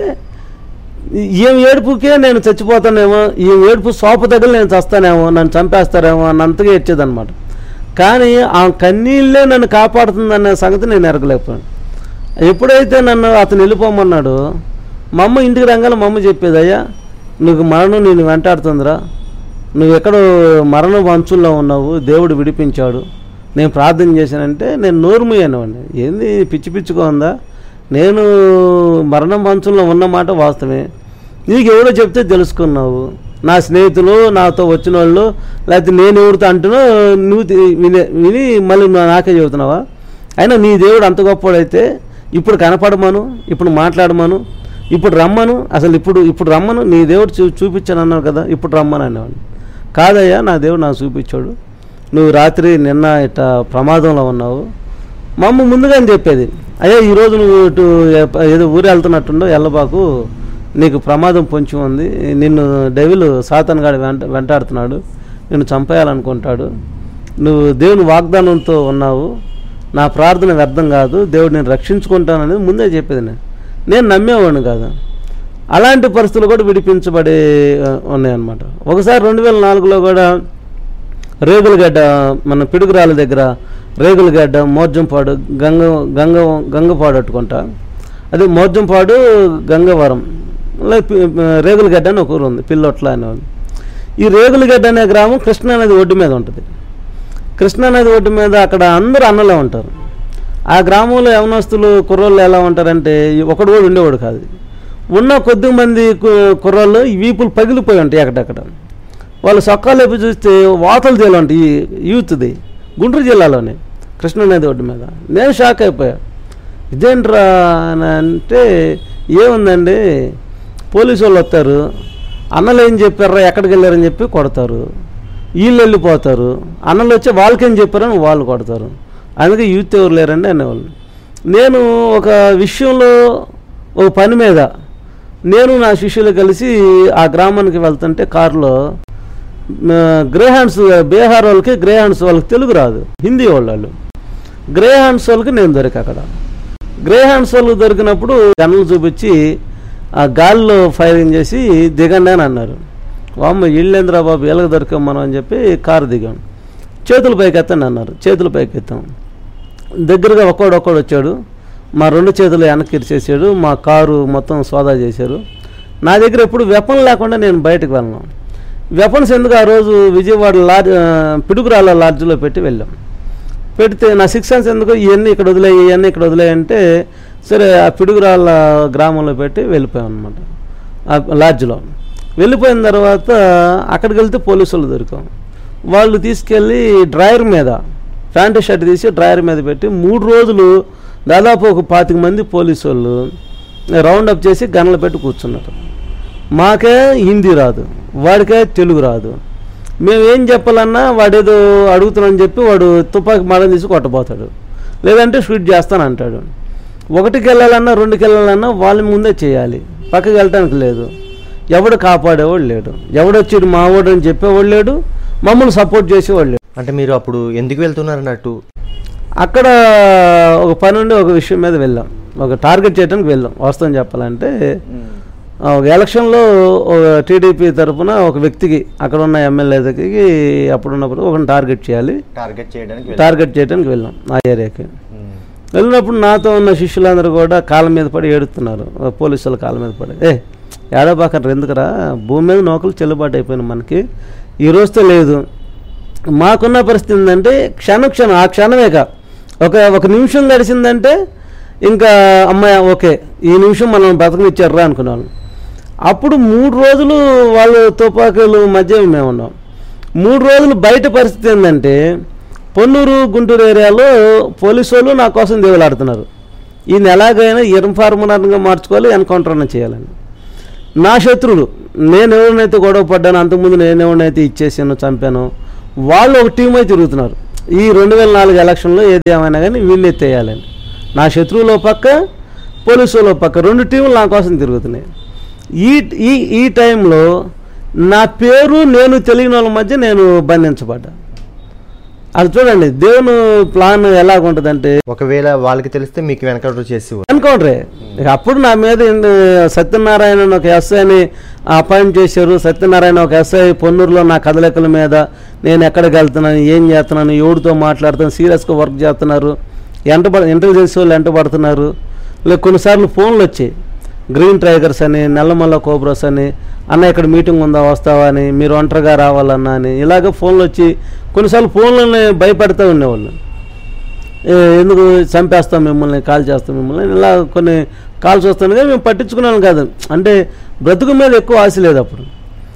ఈమె ఏడుపుకే నేను చచ్చిపోతానేమో ఈ ఏడుపు సోప దగ్గర నేను చస్తానేమో నన్ను చంపేస్తారేమో అన్నంతగా ఏడ్చేదన్నమాట కానీ ఆ కన్నీళ్ళే నన్ను కాపాడుతుందనే సంగతి నేను ఎరగలేకపోయాను ఎప్పుడైతే నన్ను అతను వెళ్ళిపోమన్నాడో మా అమ్మ ఇంటికి రంగానే మా అమ్మ చెప్పేది అయ్యా నువ్వు మరణం నేను వెంటాడుతుందిరా నువ్వు ఎక్కడో మరణ వంచుల్లో ఉన్నావు దేవుడు విడిపించాడు నేను ప్రార్థన చేశానంటే నేను నోరు మూయనివ్వండి ఏంది పిచ్చి పిచ్చిగా ఉందా నేను మరణం వంచుల్లో ఉన్నమాట వాస్తవమే నీకు ఎవడో చెప్తే తెలుసుకున్నావు నా స్నేహితులు నాతో వచ్చిన వాళ్ళు లేకపోతే నేను ఎవరితో అంటున్నా నువ్వు తి- విని విని మళ్ళీ నువ్వు నాకే చెబుతున్నావా అయినా నీ దేవుడు అంత గొప్పవాడైతే ఇప్పుడు కనపడమను ఇప్పుడు మాట్లాడమను ఇప్పుడు రమ్మను అసలు ఇప్పుడు ఇప్పుడు రమ్మను నీ దేవుడు చూ చూపించాను అన్నావు కదా ఇప్పుడు రమ్మను అనేవాడిని కాదయ్యా నా దేవుడు నాకు చూపించాడు నువ్వు రాత్రి నిన్న ఇట్ట ప్రమాదంలో ఉన్నావు మా అమ్మ ముందుగానే చెప్పేది అయ్యా ఈరోజు నువ్వు ఇటు ఎప్ప- ఏదో ఊరు వెళ్తున్నట్టుండో ఎల్లబాకు నీకు ప్రమాదం పొంచి ఉంది నిన్ను డెవిల్ సాతన్ గాడి వెంట వెంటాడుతున్నాడు నిన్ను చంపేయాలనుకుంటాడు నువ్వు దేవుని వాగ్దానంతో ఉన్నావు నా ప్రార్థన వ్యర్థం కాదు దేవుడు నేను రక్షించుకుంటాననేది ముందే చెప్పేది నేను నేను నమ్మేవాడిని కాదు అలాంటి పరిస్థితులు కూడా విడిపించబడి ఆ, ఉన్నాయన్నమాట ఒకసారి రెండు వేల నాలుగులో కూడా రేగులగడ్డ మన పిడుగురాల దగ్గర రేగులగడ్డ మోర్జంపాడు గంగ గంగ గంగపాడు అట్టుకుంటా అది మోర్జంపాడు గంగవరం లే పి- రేగులగడ్డ అని ఒక ఊరు ఉంది పిల్లొట్ల అనే ఉంది ఈ రేగులగడ్డ అనే గ్రామం కృష్ణా నది ఒడ్డు మీద ఉంటుంది కృష్ణా నది ఒడ్డు మీద అక్కడ అందరూ అన్నలే ఉంటారు ఆ గ్రామంలో యవనస్తులు కుర్రోళ్ళు ఎలా ఉంటారంటే ఒకడు కూడా ఉండేవాడు కాదు ఉన్న కొద్ది మంది కు- కుర్రోళ్ళు ఈ వీపులు పగిలిపోయి ఉంటాయి అక్కడక్కడ వాళ్ళు సొక్కాలు లేపి చూస్తే వాతలు తేలి ఉంటాయి ఈ యూత్ది గుంటూరు జిల్లాలోనే కృష్ణా నది ఒడ్డు మీద నేను షాక్ అయిపోయా ఇదేంట్రా అని అంటే ఏముందండి పోలీసు వాళ్ళు వస్తారు అన్నలు ఏం చెప్పారా ఎక్కడికి వెళ్ళారని చెప్పి కొడతారు వీళ్ళు వెళ్ళిపోతారు అన్నలు వచ్చి వాళ్ళకేం చెప్పారని వాళ్ళు కొడతారు అందుకే యూత్ ఎవరు లేరండి అనేవాళ్ళు నేను ఒక విషయంలో ఒక పని మీద నేను నా శిష్యులు కలిసి ఆ గ్రామానికి వెళ్తుంటే కారులో గ్రే హ్యాండ్స్ బీహార్ వాళ్ళకి గ్రే హ్యాండ్స్ వాళ్ళకి తెలుగు రాదు హిందీ వాళ్ళు గ్రే హ్యాండ్స్ వాళ్ళకి నేను దొరికా అక్కడ గ్రే హ్యాండ్స్ వాళ్ళకి దొరికినప్పుడు గన్నులు చూపించి ఆ గాలిలో ఫైరింగ్ చేసి దిగండి అని అన్నారు వామ్మ ఇళ్ళేంద్రా బాబు వీళ్ళకి దొరికాం మనం అని చెప్పి కారు దిగాం చేతులు పైకి ఎత్తండి అన్నారు చేతులు పైకి ఎత్తాం దగ్గరగా ఒక్కోడు ఒక్కోడు వచ్చాడు మా రెండు చేతులు వెనక్కి ఇరిచేసాడు మా కారు మొత్తం సోదా చేశారు నా దగ్గర ఎప్పుడు వెపన్ లేకుండా నేను బయటకు వెళ్ళను వెపన్స్ ఎందుకు ఆ రోజు విజయవాడ లాడ్జ్ ఆ, పిడుగురాల లాడ్జ్లో పెట్టి వెళ్ళాం పెడితే నా సిక్స్ సెన్స్ ఎందుకు ఇవన్నీ ఇక్కడ వదిలేయి ఇవన్నీ ఇక్కడ వదిలేయి అంటే సరే ఆ పిడుగురాళ్ళ గ్రామంలో పెట్టి వెళ్ళిపోయాం అనమాట ఆ లాడ్జ్లో వెళ్ళిపోయిన తర్వాత అక్కడికి వెళ్తే పోలీసులు దొరికాం వాళ్ళు తీసుకెళ్ళి డ్రైవర్ మీద ప్యాంటు షర్ట్ తీసి డ్రైవర్ మీద పెట్టి మూడు రోజులు దాదాపు ఒక పాతిక మంది పోలీసు వాళ్ళు రౌండ్ అప్ చేసి గన్నులు పెట్టి కూర్చున్నారు మాకే హిందీ రాదు వాడికే తెలుగు రాదు మేము ఏం చెప్పాలన్నా వాడేదో అడుగుతున్నాని చెప్పి వాడు తుపాకి మడం తీసి కొట్టబోతాడు లేదంటే షూట్ చేస్తాను అంటాడు ఒకటికి వెళ్ళాలన్నా రెండుకి వెళ్ళాలన్నా వాళ్ళ ముందే చేయాలి పక్కకి వెళ్ళటానికి లేదు ఎవడు కాపాడేవాడు లేడు ఎవడొచ్చి మా వాడు అని చెప్పేవాడు లేడు మమ్మల్ని సపోర్ట్ చేసేవాడు లేడు అంటే మీరు అప్పుడు ఎందుకు వెళ్తున్నారు అన్నట్టు అక్కడ ఒక పని ఉండి ఒక విషయం మీద వెళ్ళాం ఒక టార్గెట్ చేయడానికి వెళ్ళాం వాస్తవం చెప్పాలంటే ఆ, ఒక ఎలక్షన్లో ఒక టీడీపీ తరఫున ఒక వ్యక్తికి అక్కడ ఉన్న ఎమ్మెల్యేకి అప్పుడున్నప్పుడు ఒక టార్గెట్ చేయాలి టార్గెట్ చేయడానికి టార్గెట్ చేయడానికి వెళ్ళాం ఆ ఏరియాకి వెళ్ళినప్పుడు నాతో ఉన్న శిష్యులందరూ కూడా కాళ్ళ మీద పడి ఏడుతున్నారు ఆ పోలీసుల కాళ్ళ మీద పడి ఏ ఏడబాకంటారు ఎందుకురా భూమి మీద నౌకలు చెల్లుబాటు అయిపోయినాయి మనకి ఈ రోజుతో లేదు మాకున్న పరిస్థితి ఏంటంటే క్షణ క్షణం ఆ క్షణమేక ఒక ఒక నిమిషం గడిచిందంటే ఇంకా అమ్మాయి ఓకే ఈ నిమిషం మనం బతకనిచ్చారా అనుకున్నాను అప్పుడు మూడు రోజులు వాళ్ళు తుపాకీలు మధ్య మేము ఉన్నాం మూడు రోజులు బయట పరిస్థితి ఏంటంటే పొన్నూరు గుంటూరు ఏరియాలో పోలీసు వాళ్ళు నా కోసం దేవులాడుతున్నారు ఈయన ఎలాగైనా ఇన్ఫార్మర్గా మార్చుకోవాలి ఎన్కౌంటర్ అన్న చేయాలని నా శత్రువులు నేను ఎవరినైతే గొడవ పడ్డానో అంతకుముందు నేను ఎవరినైతే ఇచ్చేసానో చంపానో వాళ్ళు ఒక టీం అయితే తిరుగుతున్నారు ఈ రెండు వేల నాలుగు ఎలక్షన్లో ఏది ఏమైనా కానీ వీళ్ళు ఎత్తేయాలని నా శత్రువులో పక్క పోలీసులో పక్క రెండు టీములు నా కోసం తిరుగుతున్నాయి ఈ ఈ ఈ టైంలో నా పేరు నేను తెలియని వాళ్ళ మధ్య నేను బంధించబడ్డా అది చూడండి దేవుని ప్లాన్ ఎలాగుంటుందంటే ఒకవేళ వాళ్ళకి తెలిస్తే మీకు వెనకడు చేసి ఎన్కౌంటరే ఇక అప్పుడు నా మీద ఏంది, సత్యనారాయణ అని ఒక ఎస్ఐని అపాయింట్ చేశారు సత్యనారాయణ ఒక ఎస్ఐ పొన్నూరులో నా కదలికల మీద నేను ఎక్కడికి వెళ్తున్నాను ఏం చేస్తున్నాను ఎవరితో మాట్లాడుతాను సీరియస్గా వర్క్ చేస్తున్నారు ఎంటబడ ఇంటెలిజెన్స్ వాళ్ళు ఎంటబడుతున్నారు లేక కొన్నిసార్లు ఫోన్లు వచ్చాయి గ్రీన్ టైగర్స్ అని నల్లమల్ల కోబ్రస్ అని అన్న ఇక్కడ మీటింగ్ ఉందా వస్తావా అని మీరు ఒంటరిగా రావాలన్నా అని ఇలాగ ఫోన్లు వచ్చి కొన్నిసార్లు ఫోన్లని భయపెడతా ఉండేవాళ్ళు ఏ, ఎందుకు చంపేస్తాం మిమ్మల్ని కాల్ చేస్తాం మిమ్మల్ని ఇలా కొన్ని కాల్స్ వస్తున్నాయి కానీ మేము పట్టించుకున్నాం కాదు అంటే బ్రతుకు మీద ఎక్కువ ఆశ లేదు అప్పుడు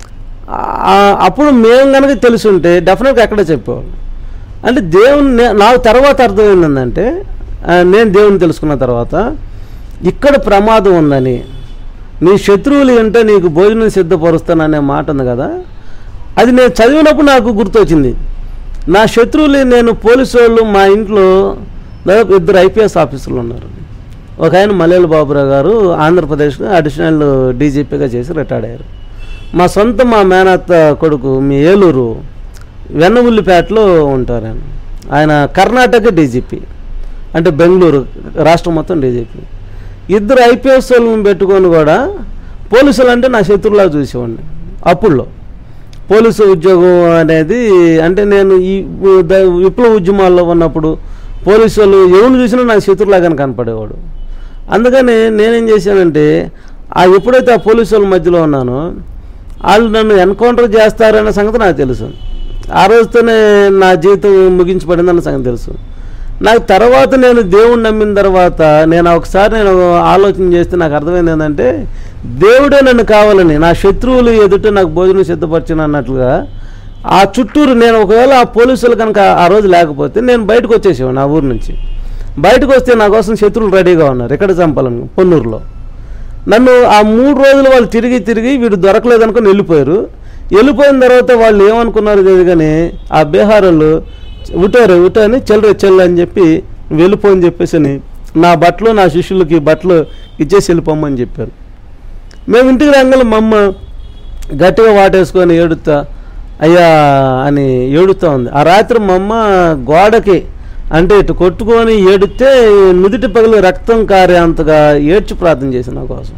ఆ- అప్పుడు మేము కనుక తెలుసుంటే డెఫినెట్గా ఎక్కడ చెప్పేవాళ్ళం అంటే దేవుని నే- నాకు తర్వాత అర్థమైంది ఏంటంటే ఆ, నేను దేవుని తెలుసుకున్న తర్వాత ఇక్కడ ప్రమాదం ఉందని నీ శత్రువులు ఉంటే నీకు భోజనం సిద్ధపరుస్తాననే మాట ఉంది కదా అది నేను చదివినప్పుడు నాకు గుర్తొచ్చింది నా శత్రువులు నేను పోలీసు వాళ్ళు మా ఇంట్లో దాదాపు ఇద్దరు ఐపీఎస్ ఆఫీసర్లు ఉన్నారు ఒక ఆయన మల్లెల బాబురావు గారు ఆంధ్రప్రదేశ్లో అడిషనల్ డీజీపీగా చేసి రిటైర్డ్ అయ్యారు మా సొంత మా మేనత్త కొడుకు మీ ఏలూరు వెన్నముల్లిపేటలో ఉంటారు ఆయన ఆయన కర్ణాటక డీజీపీ అంటే బెంగళూరు రాష్ట్రం మొత్తం డీజీపీ ఇద్దరు ఐపీఎస్ వాళ్ళని పెట్టుకొని కూడా పోలీసులు అంటే నా శత్రువులా చూసేవాడిని అప్పుల్లో పోలీసు ఉద్యోగం అనేది అంటే నేను ఈ उ- ద- విప్లవ ఉద్యమాల్లో ఉన్నప్పుడు పోలీసు వాళ్ళు ఎవరిని చూసినా నాకు శత్రులాగానే కనపడేవాడు అందుకని నేనేం చేశానంటే ఆ ఎప్పుడైతే ఆ పోలీసు వాళ్ళ మధ్యలో ఉన్నానో వాళ్ళు నన్ను ఎన్కౌంటర్ చేస్తారన్న సంగతి నాకు తెలుసు ఆ రోజుతోనే నా జీవితం ముగించబడిందన్న సంగతి తెలుసు నాకు తర్వాత నేను దేవుణ్ణి నమ్మిన తర్వాత నేను ఒకసారి నేను ఆలోచన చేస్తే నాకు అర్థమైంది ఏంటంటే దేవుడే నన్ను కావాలని నా శత్రువులు ఎదుట నాకు భోజనం సిద్ధపరిచిన అన్నట్లుగా ఆ చుట్టూరు నేను ఒకవేళ ఆ పోలీసులు కనుక ఆ రోజు లేకపోతే నేను బయటకు వచ్చేసేవాడిని ఆ ఊరు నుంచి బయటకు వస్తే నా కోసం శత్రువులు రెడీగా ఉన్నారు ఎక్కడ చంపాలని పొన్నూరులో నన్ను ఆ మూడు రోజులు వాళ్ళు తిరిగి తిరిగి వీడు దొరకలేదు అనుకుని వెళ్ళిపోయారు వెళ్ళిపోయిన తర్వాత వాళ్ళు ఏమనుకున్నారు తెలియదు కానీ ఆ బీహారోళ్ళు ఉటారు ఉటాని చెల్లరు చెల్లు అని చెప్పి "నువ్వు వెళ్ళిపో అని చెప్పేసి అని నా బట్టలు నా శిష్యులకి బట్టలు ఇచ్చేసి వెళ్ళిపోమని చెప్పారు మేము ఇంటికి రాగానే మా అమ్మ గట్టిగా వాటేసుకొని ఏడుతా అయ్యా అని ఏడుస్తూ ఉంది ఆ రాత్రి మా అమ్మ గోడకి అంటే ఇటు కొట్టుకొని ఏడితే నుదుటి పగిలి రక్తం కారేంతగా ఏడ్చి ప్రార్థన చేసి నా కోసం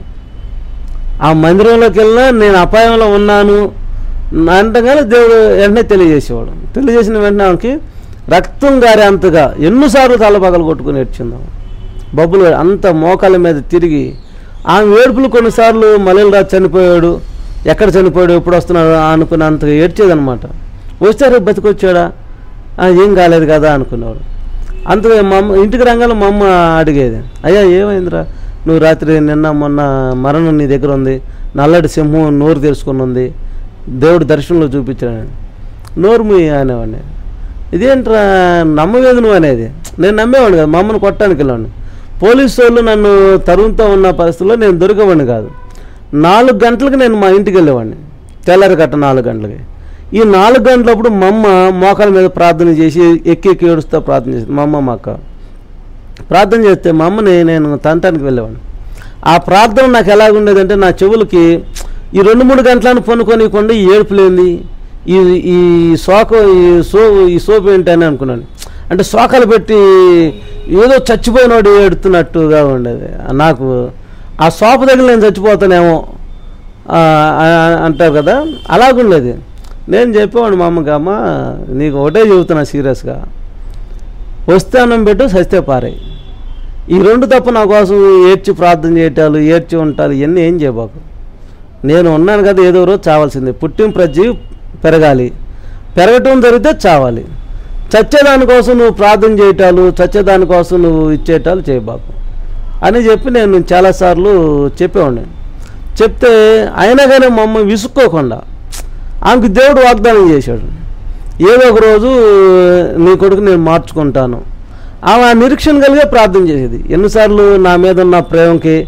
ఆ మందిరంలోకి వెళ్ళినా నేను అపాయంలో ఉన్నాను అంటగానే దేవుడు వెంటనే తెలియజేసేవాడు తెలియజేసిన వెంటనే ఆమెకి రక్తం గారేంతగా ఎన్నోసార్లు తలపగలు కొట్టుకుని ఏడ్చిందాం బబ్బులు అంత మోకాల మీద తిరిగి ఆమె ఏడుపులు కొన్నిసార్లు మల్లెలరాజు చనిపోయాడు ఎక్కడ చనిపోయాడు ఎప్పుడు వస్తున్నాడు అనుకున్నంతగా ఏడ్చేదనమాట వస్తే రేపు బతికొచ్చాడా "ఆ, ఏం కాలేదు కదా అనుకునేవాడు అంతగా మా అమ్మ ఇంటికి రంగానే మా అమ్మ అడిగేది అయ్యా ఏమైందిరా నువ్వు రాత్రి నిన్న మొన్న మరణం నీ దగ్గర ఉంది నల్లటి సింహం నోరు తెరుచుకుని ఉంది దేవుడు దర్శనంలో చూపించాడు నోరు మూయి అనేవాడిని ఇదేంట్రా నమ్మవేది నువ్వు అనేది నేను నమ్మేవాడిని కాదు మా అమ్మను కొట్టడానికి వెళ్ళాను పోలీసు వాళ్ళు నన్ను తరుముతో ఉన్న పరిస్థితుల్లో నేను దొరికేవాడిని కాదు నాలుగు గంటలకు నేను మా ఇంటికి వెళ్ళేవాడిని తెల్లారి గట్ట నాలుగు గంటలకి ఈ నాలుగు గంటలప్పుడు మా అమ్మ మోకాల మీద ప్రార్థన చేసి ఎక్కి ఎక్కి ఏడుస్తూ ప్రార్థన చేసింది మా అమ్మ మా అక్క ప్రార్థన చేస్తే మా అమ్మని నేను తంటానికి వెళ్ళేవాడిని ఆ ప్రార్థన నాకు ఎలాగుండేదంటే నా చెవులకి ఈ రెండు మూడు గంటలను పనుకోనికుండా ఈ ఏడుపులేంది ఈ ఈ సోక ఈ సో ఈ సోపు ఏంటి అని అనుకున్నాను అంటే శోకాలు పెట్టి ఏదో చచ్చిపోయినోడు ఏడుతున్నట్టుగా ఉండేది నాకు ఆ సోప దగ్గర నేను చచ్చిపోతానేమో ఆ, ఆ, అంటారు కదా అలాగుండేది నేను చెప్పేవాడు మా అమ్మకి అమ్మ నీకు ఒకటే చెబుతున్నా సీరియస్గా వస్తే అన్నం పెట్టు సస్తే పారాయి ఈ రెండు తప్ప నా కోసం ఏడ్చి ప్రార్థన చేయటాలు ఏడ్చి ఉంటాలు ఇవన్నీ ఏం చేయబాకు నేను ఉన్నాను కదా ఏదో రోజు చావాల్సిందే పుట్టిన ప్రజీ పెరగాలి పెరగటం జరిగితే చావాలి చచ్చేదాని కోసం నువ్వు ప్రార్థన చేయటాలు చచ్చేదాని కోసం నువ్వు ఇచ్చేటాలు చేయబాకు అని చెప్పి నేను చాలాసార్లు చెప్పేవాడిని చెప్తే అయినా కానీ మా అమ్మ విసుక్కోకుండా ఆమెకు దేవుడు వాగ్దానం చేశాడు ఏదో ఒక రోజు నీ కొడుకు నేను మార్చుకుంటాను ఆమె ఆ నిరీక్షణ కలిగే ప్రార్థన చేసేది ఎన్నిసార్లు నా మీద ఉన్న ప్రేమకి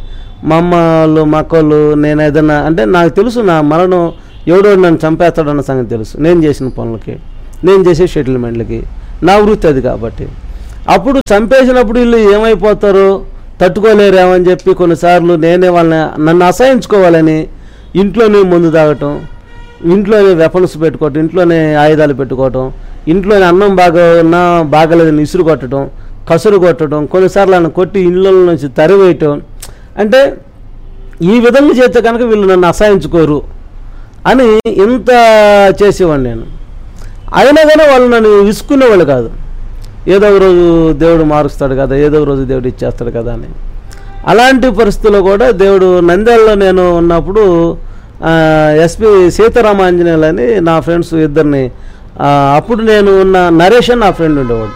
మా అమ్మ వాళ్ళు మా అక్కోళ్ళు నేను ఏదైనా అంటే నాకు తెలుసు నా మరణం ఎవడో నన్ను చంపేస్తాడన్న సంగతి తెలుసు నేను చేసిన పనులకి నేను చేసే సెటిల్మెంట్లకి నా వృత్తి అది కాబట్టి అప్పుడు చంపేసినప్పుడు వీళ్ళు ఏమైపోతారో తట్టుకోలేరేమని చెప్పి కొన్నిసార్లు నేనే వాళ్ళని నన్ను అసహించుకోవాలని ఇంట్లోనే మందు తాగటం ఇంట్లోనే వెపన్స్ పెట్టుకోవటం ఇంట్లోనే ఆయుధాలు పెట్టుకోవటం ఇంట్లోనే అన్నం బాగా ఉన్నా బాగలేదని ఇసురు కొట్టడం కసురు కొట్టడం కొన్నిసార్లు ఆయన కొట్టి ఇళ్ళ నుంచి తరివేయటం అంటే ఈ విధంగా చేస్తే కనుక వీళ్ళు నన్ను అసహించుకోరు అని ఇంత చేసేవాడిని నేను అయినా కానీ వాళ్ళు నన్ను విసుకునేవాళ్ళు కాదు ఏదో ఒక రోజు దేవుడు మారుస్తాడు కదా ఏదో ఒక రోజు దేవుడు ఇచ్చేస్తాడు కదా అని అలాంటి పరిస్థితుల్లో కూడా దేవుడు నంద్యాలలో నేను ఉన్నప్పుడు ఎస్పి సీతారామాంజనేయులు అని నా ఫ్రెండ్స్ ఇద్దరిని ఆ, అప్పుడు నేను ఉన్న నరేష్ అని నా ఫ్రెండ్ ఉండేవాడు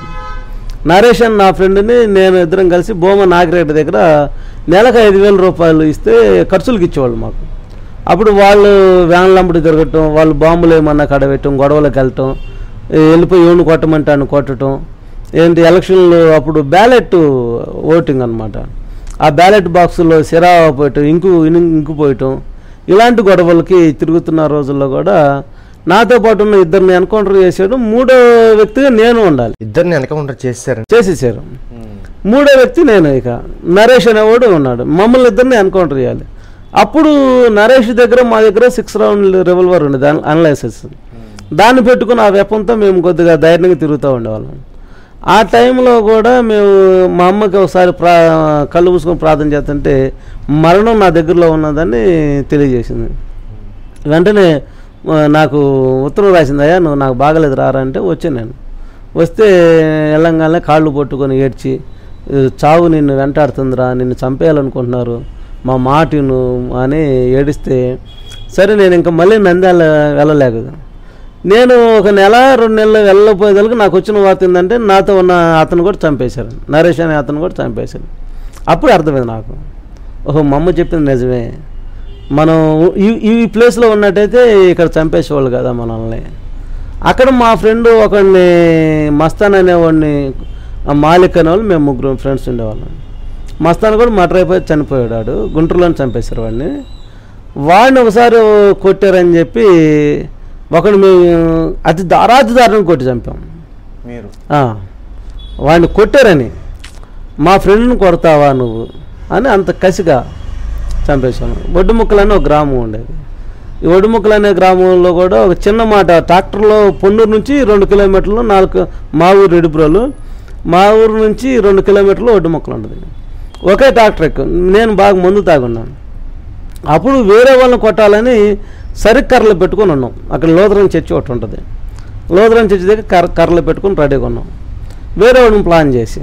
నరేష్ అని నా ఫ్రెండ్ని నేను ఇద్దరం కలిసి బోమ నాగిరెడ్డి దగ్గర నెలకు ఐదు వేల రూపాయలు ఇస్తే ఖర్చులకు ఇచ్చేవాళ్ళు మాకు అప్పుడు వాళ్ళు వ్యాన్లంబడి తిరగటం వాళ్ళు బాంబులు ఏమన్నా కడబెట్టడం గొడవలకు వెళ్ళటం ఏ, వెళ్ళిపోయి ఎవరిని కొట్టమంటే అని కొట్టడం ఏంటి ఎలక్షన్లు అప్పుడు బ్యాలెట్ ఓటింగ్ అనమాట ఆ బ్యాలెట్ బాక్సులో సిరా పోయటం ఇంకు ఇను- ఇంకుపోయటం ఇలాంటి గొడవలకి తిరుగుతున్న రోజుల్లో కూడా నాతో పాటు ఉన్న ఇద్దరిని ఎన్కౌంటర్ చేసాడు మూడో వ్యక్తిగా నేను ఉండాలి ఇద్దరిని ఎన్కౌంటర్ చేశారండి చేసేసారు మూడో వ్యక్తి నేను ఇక నరేష్ అనేవాడు ఉన్నాడు మమ్మల్ని ఇద్దరిని ఎన్కౌంటర్ చేయాలి అప్పుడు నరేష్ దగ్గర మా దగ్గర సిక్స్ రౌండ్ రివల్వర్ ఉండేది అనలైసిస్ దాన్ని పెట్టుకుని ఆ వెపంతో మేము కొద్దిగా ధైర్యంగా తిరుగుతూ ఉండేవాళ్ళం ఆ టైంలో కూడా మేము మా అమ్మకి ఒకసారి ప్రా కళ్ళు మూసుకొని ప్రార్థన చేస్తుంటే మరణం నా దగ్గరలో ఉన్నదని తెలియజేసింది వెంటనే ఆ, నాకు ఉత్తరం రాసింది అయ్యా నువ్వు నాకు బాగలేదు రారా అంటే వచ్చాను నేను వస్తే వెళ్ళంగానే కాళ్ళు పట్టుకొని ఏడ్చి "ఈ చావు నిన్ను వెంటాడుతుందిరా నిన్ను చంపేయాలనుకుంటున్నారు మా మాటిను అని ఏడిస్తే సరే నేను ఇంకా మళ్ళీ నంద్యాల వెళ్ళలేదు నేను ఒక నెల రెండు నెలలు వెళ్ళకపోయేదానికి నాకు వచ్చిన వార్త ఏంటంటే నాతో ఉన్న అతను కూడా చంపేశారు నరేష్ అనే అతను కూడా చంపేశారు అప్పుడు అర్థమైంది నాకు ఓహో మా అమ్మ చెప్పింది నిజమే మనం ఈ ఈ ప్లేస్లో ఉన్నట్టయితే ఇక్కడ చంపేసేవాళ్ళు కదా మనల్ని అక్కడ మా ఫ్రెండ్ ఒకడిని మస్తాన్ అనేవాడిని ఆ మాలిక్ అనేవాళ్ళు మేము ముగ్గురు ఫ్రెండ్స్ ఉండేవాళ్ళం మస్తాన్ కూడా మటర్ అయిపోయి చనిపోయాడు వాడు గుంటూరులోనే చంపేశారు వాడిని వాడిని ఒకసారి కొట్టారని చెప్పి ఒకడు మేము అతి దారాతి దారుణం కొట్టి చంపాం మీరు ఆ, వాడిని కొట్టారని మా ఫ్రెండ్ని కొడతావా నువ్వు అని అంత కసిగా చంపేశాను ఒడ్డుముక్కలు అనే ఒక గ్రామం ఉండేది ఈ ఒడ్డుముక్కలు అనే గ్రామంలో కూడా ఒక చిన్న మాట ట్రాక్టర్లో పొన్నూరు నుంచి రెండు కిలోమీటర్లు నాలుగు మా ఊరు రెడ్డిపురాలు మా ఊరు నుంచి రెండు కిలోమీటర్లు ఒడ్డుముక్కలు ఉంటుంది ఒకే ట్రాక్టర్ ఎక్కువ నేను బాగా ముందు తాగున్నాను అప్పుడు వేరే వాళ్ళని కొట్టాలని సరికర్రలు పెట్టుకొని ఉన్నాం అక్కడ లోదరం చర్చి ఒకటి ఉంటుంది లోదరం చర్చి దగ్గర కర్ర కర్రలు పెట్టుకొని రెడీగా ఉన్నాం వేరే వాడిని ప్లాన్ చేసి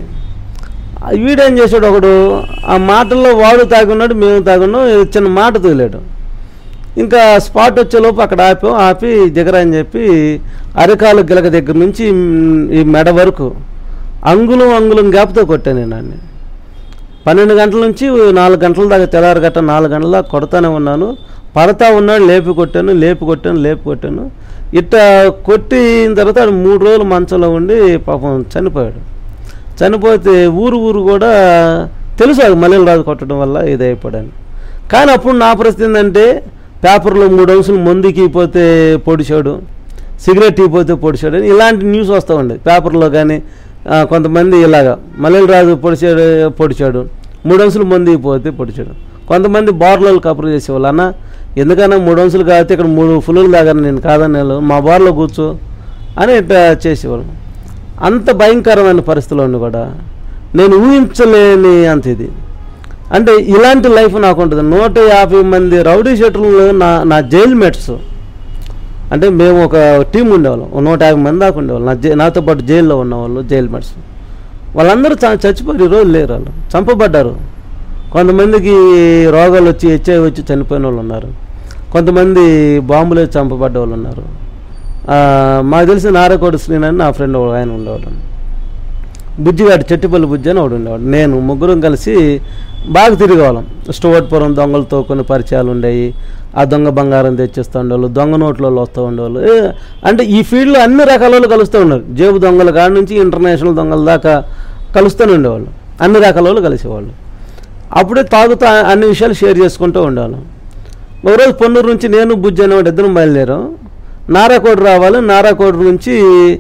ఆ వీడేం చేశాడు ఒకడు ఆ మాటల్లో వాడు తాగున్నాడు మేము తాగున్నాం ఇది చిన్న మాట తగిలాడు ఇంకా స్పాట్ వచ్చేలోపు అక్కడ ఆపాం ఆపి దిగరా అని చెప్పి అరికాలు గిలక దగ్గర నుంచి మ్, ఈ మెడ వరకు అంగుళం అంగుళం గ్యాప్తో కొట్టాను నేను అన్ని పన్నెండు గంటల నుంచి నాలుగు గంటల దాకా తెల్లారి గట్ట నాలుగు గంటల దాకా కొడతానే ఉన్నాను పడతా ఉన్నాడు లేపి కొట్టాను లేపి కొట్టాను లేపి కొట్టాను ఇట్ట కొట్టిన తర్వాత ఆడు మూడు రోజులు మంచంలో ఉండి పాపం చనిపోయాడు చనిపోతే ఊరు ఊరు కూడా తెలుసు అది మల్లెలు రాజు కొట్టడం వల్ల ఇది అయిపోయాడని కానీ అప్పుడు నా పరిస్థితి ఏంటంటే పేపర్లో మూడు అంశాలు మందుకి పోతే పొడిచాడు సిగరెట్ ఇపోతే పొడిచాడు అని ఇలాంటి న్యూస్ వస్తూ ఉండేది పేపర్లో కానీ ఆ, కొంతమంది ఇలాగా మల్లెల రాజు పొడిచాడు పొడిచాడు మూడు అంశాలు మందు పోతే పొడిచాడు కొంతమంది బార్లో కబురు చేసేవాళ్ళు అన్న ఎందుకన్నా మూడు అంశాలు కాబట్టి ఇక్కడ మూడు ఫుల్లు దాకా నేను కాదని నేను మా బార్లో కూర్చో అని ఇట్లా చేసేవాళ్ళు అంత భయంకరమైన పరిస్థితుల్లో ఉండి కూడా నేను ఊహించలేని అంత ఇది అంటే ఇలాంటి లైఫ్ నాకు ఉంటుంది నూట యాభై మంది రౌడీ షెటర్లు నా నా జైల్ మేట్స్ అంటే మేము ఒక టీం ఉండేవాళ్ళం ఒక నూట యాభై మంది దాకా ఉండేవాళ్ళం నా జై నాతో పాటు జైల్లో ఉన్నవాళ్ళు జైల్ మేట్స్ వాళ్ళందరూ చ- చచ్చిపోయారు ఈరోజు లేరు వాళ్ళు చంపబడ్డారు కొంతమందికి రోగాలు వచ్చి హెచ్ఐవి వచ్చి చనిపోయిన వాళ్ళు ఉన్నారు కొంతమంది బాంబులు వేసి చంపబడ్డ వాళ్ళు ఉన్నారు ఆ, మాకు తెలిసిన నారకోటి శ్రీని అని నా ఫ్రెండ్ ఒక ఆయన ఉండేవాడు బుజ్జిగాడు చెట్టిపల్లి బుజ్జి అని ఒకడు ఉండేవాడు నేను ముగ్గురం కలిసి బాగా తిరిగేవాళ్ళం స్టోవట్పురం దొంగలతో కొన్ని పరిచయాలు ఉండేవి ఆ దొంగ బంగారం తెచ్చిస్తూ ఉండేవాళ్ళు దొంగ నోట్ల వాళ్ళు వస్తూ ఉండేవాళ్ళు ఏ, అంటే ఈ ఫీల్డ్లో అన్ని రకాల వాళ్ళు కలుస్తూ ఉన్నారు జేబు దొంగల కాడ నుంచి ఇంటర్నేషనల్ దొంగల దాకా కలుస్తూనే ఉండేవాళ్ళు అన్ని రకాల వాళ్ళు కలిసేవాళ్ళు అప్పుడే తాగుతూ అన్ని విషయాలు షేర్ చేసుకుంటూ ఉండాలి ఒకరోజు పొన్నూరు నుంచి నేను బుజ్జి అనేవాడు ఇద్దరం బయలుదేరాం నారాకోట రావాలి నారాకోట నుంచి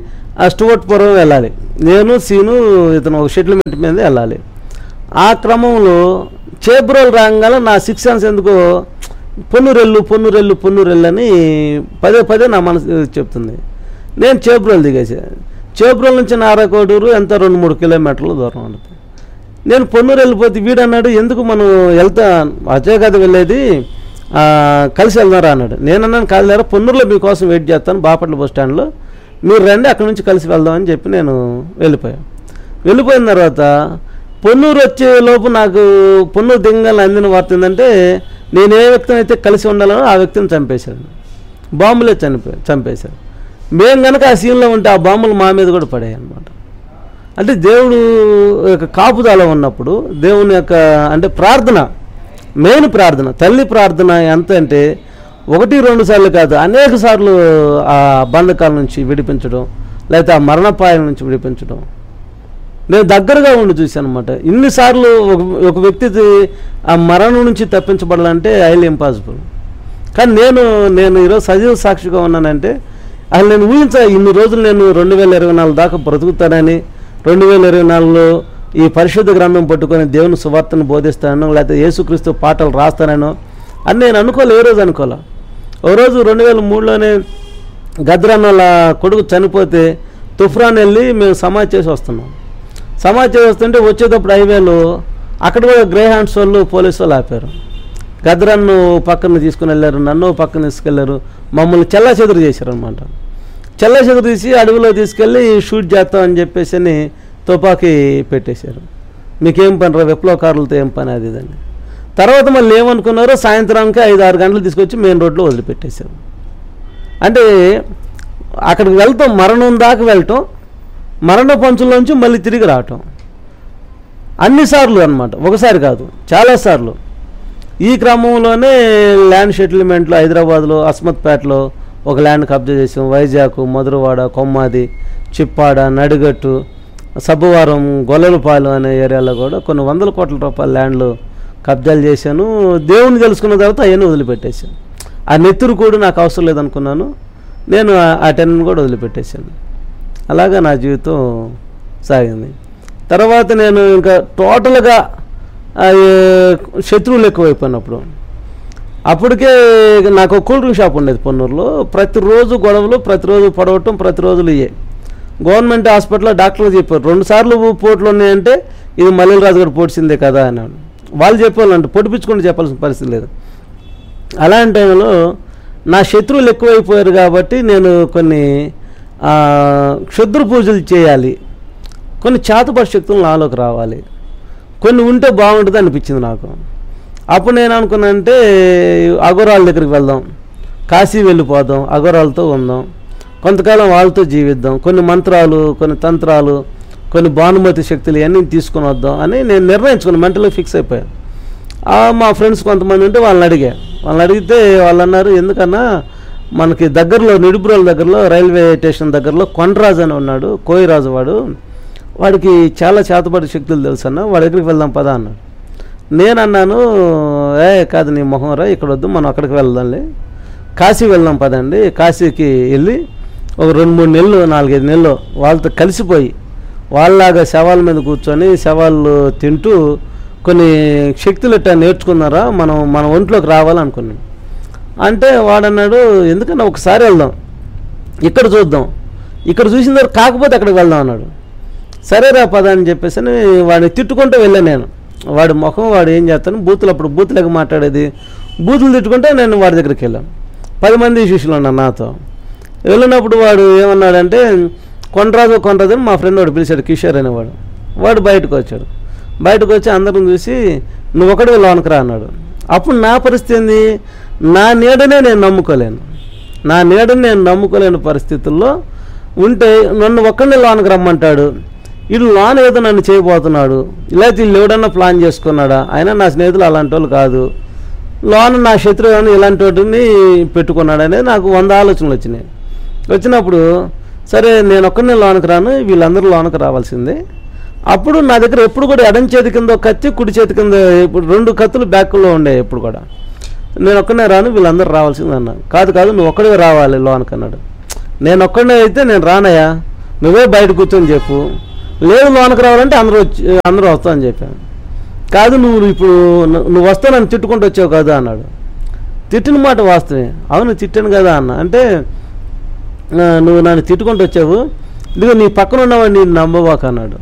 ఆ స్టువర్ట్పురం వెళ్ళాలి నేను సీను ఇతను ఒక సెటిల్మెంట్ మీద వెళ్ళాలి ఆ క్రమంలో చేబ్రోలు రాగానే నా సిక్స్ సెన్స్ ఎందుకో పొన్నూరెల్లు పొన్నూరెల్లు పొన్నూరెల్లు అని పదే పదే నా మనసు చెప్తుంది నేను చేబ్రోలు దిగేసా చేబ్రోల్ నుంచి నారాకోడూరు ఎంత రెండు మూడు కిలోమీటర్ల దూరం ఉంటుంది నేను పొన్నూరు వెళ్ళిపోతే వీడు అన్నాడు ఎందుకు మనం వెళ్తా అజయ్ కదా వెళ్ళేది ఆ, కలిసి వెళ్దారా అన్నాడు నేను అన్నాను కాదు లేరా పొన్నూరులో మీకోసం వెయిట్ చేస్తాను బాపట్ల బస్ స్టాండ్లో మీరు రండి అక్కడ నుంచి కలిసి వెళ్దాం అని చెప్పి నేను వెళ్ళిపోయాను వెళ్ళిపోయిన తర్వాత పొన్నూరు వచ్చే లోపు నాకు పొన్నూరు దింగాలని అందిన వార్త ఏంటంటే నేను ఏ వ్యక్తిని అయితే కలిసి ఉండాలనో ఆ వ్యక్తిని చంపేశాను బాంబులే చనిపోయి చంపేశారు మేము కనుక ఆ సీన్లో ఉంటే ఆ బాంబులు మా మీద కూడా పడాయి అన్నమాట అంటే దేవుడు యొక్క కాపుదల ఉన్నప్పుడు దేవుని యొక్క అంటే ప్రార్థన మెయిన్ ప్రార్థన తల్లి ప్రార్థన ఎంత అంటే ఒకటి రెండు సార్లు కాదు అనేక సార్లు ఆ బంధకాల నుంచి విడిపించడం లేకపోతే ఆ మరణపాయం నుంచి విడిపించడం నేను దగ్గరగా ఉండి చూశాను అనమాట ఇన్నిసార్లు ఒక ఒక వ్యక్తి ఆ మరణం నుంచి తప్పించబడాలంటే ఐల్ ఇంపాసిబుల్ కానీ నేను నేను ఈరోజు సజీవ సాక్షిగా ఉన్నానంటే అసలు నేను ఊహించా ఇన్ని రోజులు నేను రెండు వేల ఇరవై నాలుగు దాకా బ్రతుకుతానని రెండు వేల ఇరవై నాలుగులో ఈ పరిశుద్ధ గ్రంథం పట్టుకొని దేవుని సువార్తను బోధిస్తానో లేకపోతే యేసుక్రీస్తు పాటలు రాస్తానో అని నేను అనుకోలే ఏ రోజు అనుకోలే ఓ రోజు రెండు వేల మూడులోనే గద్రాన్ వాళ్ళ కొడుకు చనిపోతే తుఫ్రాన్ వెళ్ళి మేము సమాజ్ చేసి వస్తున్నాం సమాజ్ చేసి వస్తుంటే వచ్చేటప్పుడు హైవేలో అక్కడ కూడా గ్రే హ్యాండ్స్ వాళ్ళు పోలీసు వాళ్ళు ఆపారు గద్రాన్ను పక్కన తీసుకుని వెళ్ళారు నన్ను పక్కన తీసుకెళ్లారు మమ్మల్ని చెల్లా చెదురు చేశారు అనమాట చెల్లా చెదురు తీసి అడవిలో తీసుకెళ్ళి షూట్ చేస్తామని చెప్పేసి అని తుపాకీ పెట్టేశారు మీకేం పని రా విప్లవకారులతో ఏం పని అది ఇదని తర్వాత మళ్ళీ ఏమనుకున్నారో సాయంత్రానికి ఐదు ఆరు గంటలు తీసుకొచ్చి మెయిన్ రోడ్లో వదిలిపెట్టేశారు అంటే అక్కడికి వెళ్తాం మరణం దాకా వెళ్ళటం మరణ పంచుల్లోంచి మళ్ళీ తిరిగి రావటం అన్నిసార్లు అన్నమాట ఒకసారి కాదు చాలాసార్లు ఈ క్రమంలోనే ల్యాండ్ సెటిల్మెంట్లో హైదరాబాద్లో అస్మత్పేటలో ఒక ల్యాండ్ కబ్జా చేసాం వైజాగ్ మధురవాడ కొమ్మాది చిప్పాడ నడిగట్టు సబ్బువారం గొల్లలపాలెం అనే ఏరియాలో కూడా కొన్ని వందల కోట్ల రూపాయల ల్యాండ్లు కబ్జాలు చేశాను దేవుని తెలుసుకున్న తర్వాత అవన్నీ వదిలిపెట్టేశాను ఆ నెత్తురు కూడా నాకు అవసరం లేదనుకున్నాను నేను ఆ- ఆ టెన్ కూడా వదిలిపెట్టేశాను అలాగా నా జీవితం సాగింది తర్వాత నేను ఇంకా టోటల్గా ఆ, ఏ, శత్రువులు ఎక్కువైపోయినప్పుడు అప్పటికే నాకు ఒక కూల్ డ్రింక్ షాప్ ఉండేది పొన్నూరులో ప్రతిరోజు గొడవలు ప్రతిరోజు పడవటం ప్రతిరోజులు ఇయ్యే గవర్నమెంట్ హాస్పిటల్లో డాక్టర్లు చెప్పారు రెండు సార్లు పోట్లు ఉన్నాయంటే ఇది మల్లెల రాజు గారు పోడ్చిందే కదా అన్నాడు వాళ్ళు చెప్పాలంటే పొడిపించుకుంటూ చెప్పాల్సిన పరిస్థితి లేదు అలాంటి టైంలో నా శత్రువులు ఎక్కువైపోయారు కాబట్టి నేను కొన్ని ఆ, క్షుద్ర పూజలు చేయాలి కొన్ని చేతపడి శక్తులు నాలోకి రావాలి కొన్ని ఉంటే బాగుంటుంది అనిపించింది నాకు అప్పుడు నేను అనుకున్నానంటే అఘోరాల దగ్గరికి వెళ్దాం కాశీ వెళ్ళిపోదాం అఘోరాలతో ఉందాం కొంతకాలం వాళ్ళతో జీవిద్దాం కొన్ని మంత్రాలు కొన్ని తంత్రాలు కొన్ని భానుమతి శక్తులు ఇవన్నీ తీసుకొని వద్దాం అని నేను నిర్ణయించుకున్నాను మెంటల్గా ఫిక్స్ అయిపోయాను ఆ, మా ఫ్రెండ్స్ కొంతమంది ఉంటే వాళ్ళని అడిగా వాళ్ళని అడిగితే వాళ్ళు అన్నారు ఎందుకన్నా మనకి దగ్గరలో నిడుపురాల దగ్గరలో రైల్వే స్టేషన్ దగ్గరలో కొండరాజు అని ఉన్నాడు కోయిరాజు వాడు వాడికి చాలా చేతబడి శక్తులు తెలుసు అన్న వాడి దగ్గరికి వెళ్దాం పదా అన్నాడు నేను అన్నాను ఏ కాదు నీ మొహం రా ఇక్కడ వద్దు మనం అక్కడికి వెళ్దాంలే కాశీ వెళ్దాం పదండి కాశీకి వెళ్ళి ఒక రెండు మూడు నెలలు నాలుగైదు నెలలు వాళ్ళతో కలిసిపోయి వాళ్ళలాగా శవాల మీద కూర్చొని శవాలు తింటూ కొన్ని శక్తులు ఇట్టా నేర్చుకున్నారా మనం మన ఒంట్లోకి రావాలనుకున్నాను అంటే వాడన్నాడు ఎందుకన్నా ఒకసారి వెళ్దాం ఇక్కడ చూద్దాం ఇక్కడ చూసిన తర్వాత కాకపోతే అక్కడికి వెళ్దాం అన్నాడు సరేరా పద అని చెప్పేసి అని వాడిని తిట్టుకుంటూ వెళ్ళాను నేను వాడి ముఖం వాడు ఏం చేస్తాను బూతులు అప్పుడు బూతులకు మాట్లాడేది బూతులు తిట్టుకుంటే నేను వాడి దగ్గరికి వెళ్ళాను పది మంది శిష్యులు ఉన్నారు నాతో వెళ్ళినప్పుడు వాడు ఏమన్నాడంటే కొండరాజు కొండరాజు అని మా ఫ్రెండ్ వాడు పిలిచాడు కిషోర్ అనేవాడు వాడు బయటకు వచ్చాడు బయటకు వచ్చి అందరం చూసి నువ్వు ఒకడే లోనకి రా అన్నాడు అప్పుడు నా పరిస్థితి ఏంది నా నీడనే నేను నమ్ముకోలేను నా నీడని నేను నమ్ముకోలేని పరిస్థితుల్లో ఉంటే నన్ను ఒక్కడిని లోనకి రమ్మంటాడు వీడు లోన్ ఏదో నన్ను చేయబోతున్నాడు ఇలా వీళ్ళు ఎవడన్నా ప్లాన్ చేసుకున్నాడా అయినా నా స్నేహితులు అలాంటి వాళ్ళు కాదు లోన్ నా శత్రువు ఏమైనా ఇలాంటి వాటిని పెట్టుకున్నాడు అనేది నాకు వంద ఆలోచనలు వచ్చినాయి వచ్చినప్పుడు సరే నేను ఒక్కడినే లోనికి రాను వీళ్ళందరూ లోనికి రావాల్సిందే అప్పుడు నా దగ్గర ఎప్పుడు కూడా ఎడం చేతి కింద ఒక కత్తి కుడి చేతి కింద ఇప్పుడు రెండు కత్తులు బ్యాక్లో ఉండే ఎప్పుడు కూడా నేను ఒక్కనే రాను వీళ్ళందరూ రావాల్సింది అన్నా కాదు కాదు నువ్వు ఒక్కడే రావాలి లోనికి అన్నాడు నేను ఒక్కడే అయితే నేను రానయ్యా నువ్వే బయట కూర్చొని చెప్పు లేదు లోనికి రావాలంటే అందరూ వచ్చి అందరూ వస్తామని చెప్పాను కాదు నువ్వు ఇప్పుడు ను- నువ్వు వస్తే నన్ను తిట్టుకుంటూ వచ్చావు కదా అన్నాడు తిట్టిన మాట వాస్తవే అవును తిట్టాను కదా అన్న అంటే "ఆ, నువ్వు నన్ను తిట్టుకుంటూ వచ్చావు ఇదిగో నీ పక్కన ఉన్నవాడు నేను నమ్మబాక అన్నాడు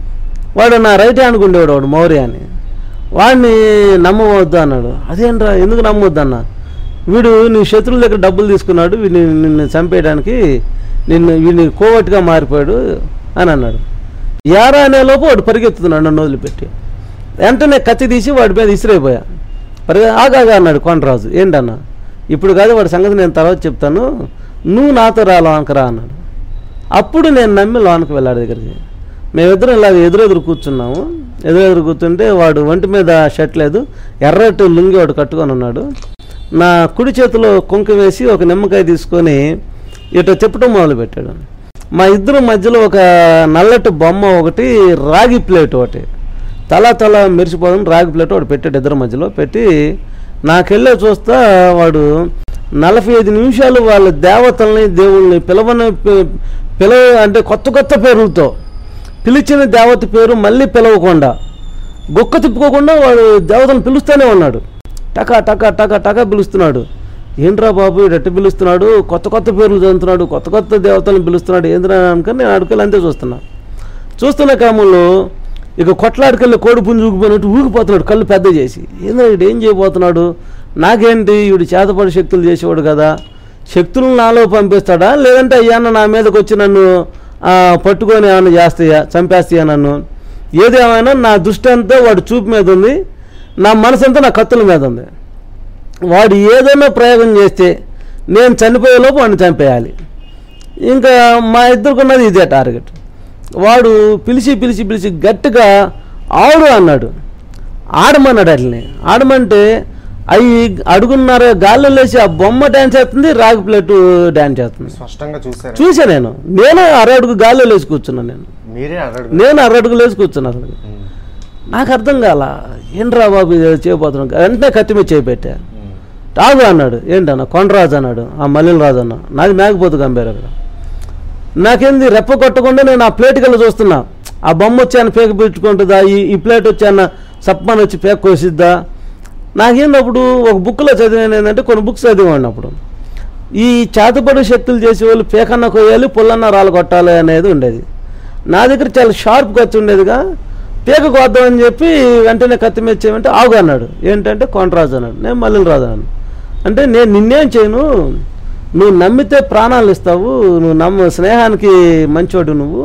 వాడు నా రైట్ హ్యాండ్కి ఉండేవాడు వాడు మౌర్య అని వాడిని నమ్మవద్దు అన్నాడు అదేంట్రా ఎందుకు నమ్మవద్దు అన్న వీడు నీ శత్రువుల దగ్గర డబ్బులు తీసుకున్నాడు వీడిని నిన్ను చంపేయడానికి నిన్ను వీడిని కోవట్టుగా మారిపోయాడు అని అన్నాడు యారా అనే లోపు వాడు పరిగెత్తుతున్నాడు నన్ను వదిలిపెట్టి వెంటనే కత్తి తీసి వాడి మీద ఇసిరైపోయా పరిగె ఆగాగా అన్నాడు కొండరాజు ఏంటన్నా ఇప్పుడు కాదు వాడి సంగతి నేను తర్వాత చెప్తాను నువ్వు నాతో రా లోనకి రా అన్నాడు అప్పుడు నేను నమ్మి లోనకి వెళ్ళాడు దగ్గరికి మేమిద్దరం ఇలా ఎదురెదురు కూర్చున్నాము ఎదురెదురు కూర్చుంటే వాడు ఒంటి మీద షర్ట్ లేదు ఎర్రటి లుంగి వాడు కట్టుకొని ఉన్నాడు నా కుడి చేతిలో కుంకుమ వేసి ఒక నిమ్మకాయ తీసుకొని ఇటు తిప్పటం మొదలుపెట్టాడు మా ఇద్దరు మధ్యలో ఒక నల్లటి బొమ్మ ఒకటి రాగి ప్లేట్ ఒకటి తల తల మెరిసిపోదని రాగి ప్లేట్ ఒకటి పెట్టాడు ఇద్దరి మధ్యలో పెట్టి నాకెళ్ళే చూస్తా వాడు నలభై ఐదు నిమిషాలు వాళ్ళ దేవతల్ని దేవుళ్ళని పిలవని పి- పిలవ అంటే కొత్త కొత్త పేర్లతో పిలిచిన దేవత పేరు మళ్ళీ పిలవకుండా గుక్క తిప్పుకోకుండా వాడు దేవతను పిలుస్తూనే ఉన్నాడు టకా టకా టకా టకా పిలుస్తున్నాడు ఏంట్రా బాబు ఎట్ట పిలుస్తున్నాడు కొత్త కొత్త పేర్లు చదువుతున్నాడు కొత్త కొత్త దేవతలను పిలుస్తున్నాడు ఏంద్రా అనుకుని నేను అడుగులు అంతే చూస్తున్నా చూస్తున్న క్రమంలో ఇక కొట్లాడికెళ్ళి కోడి పుంజు ఊగిపోయినట్టు ఊగిపోతున్నాడు కళ్ళు పెద్ద చేసి ఏందో వీడు ఏం చేయబోతున్నాడు నాకేంటి వీడు చేతపడి శక్తులు చేసేవాడు కదా శక్తులను నాలో పంపిస్తాడా లేదంటే అయ్యాన్న నా మీదకి వచ్చి నన్ను ఆ, పట్టుకొని ఏమైనా చేస్తాయా చంపేస్తాయా నన్ను ఏదేమైనా నా దృష్టి అంతా వాడు చూపు మీద ఉంది నా మనసు అంతా నా కత్తుల మీద ఉంది వాడు ఏదైనా ప్రయోగం చేస్తే నేను చనిపోయేలోపు వాడిని చంపేయాలి ఇంకా మా ఇద్దరుకున్నది ఇదే టార్గెట్ వాడు పిలిచి పిలిచి పిలిచి గట్టిగా ఆడు అన్నాడు ఆడమన్నాడు అట్లని ఆడమంటే అవి అడుగున్నర గాల్లో లేచి ఆ బొమ్మ డ్యాన్స్ చేస్తుంది రాగి ప్లేట్ డ్యాన్స్ చేస్తుంది స్పష్టంగా చూసారు చూసా నేను నేను అర అడుగు గాల్లో లేచి కూర్చున్నాను నేను మీరే అడగడు నేను అర అడుగు లేచి కూర్చున్నాను అసలు నాకు అర్థం కాల ఏంట్రా బాబు ఇది చేయబోతున్నాను వెంటనే కత్తి మీద చేపెట్టా తాగు అన్నాడు ఏంటన్న కొండరాజు అన్నాడు ఆ మల్లెల రాజు అన్న నాది మేకపోతు గంభీర అక్కడ నాకేంది రెప్ప కొట్టకుండా నేను ఆ ప్లేట్ కల్లా చూస్తున్నా ఆ బొమ్మ వచ్చి ఆయన పేక పెట్టుకుంటుందా ఈ ఈ ప్లేట్ వచ్చి అన్న సప్పమని వచ్చి పేక కోసిద్దా నాకేందప్పుడు ఒక బుక్లో చదివాను ఏంటంటే కొన్ని బుక్స్ చదివాను అప్పుడు ఈ చేతపడి శక్తులు చేసే వాళ్ళు పేకన్న కొయ్యాలి పుల్లన్న రాళ్ళు కొట్టాలి అనేది ఉండేది నా దగ్గర చాలా షార్ప్ కత్తి ఉండేదిగా పేక కోద్దామని చెప్పి వెంటనే కత్తి మీద చేయమంటే ఆగు అన్నాడు ఏంటంటే కొండరాజు అన్నాడు నేను మల్లెల రాజు అన్నాను అంటే నేను నిన్నేం చేయను నువ్వు నమ్మితే ప్రాణాలు ఇస్తావు నువ్వు నమ్మ స్నేహానికి మంచోడు నువ్వు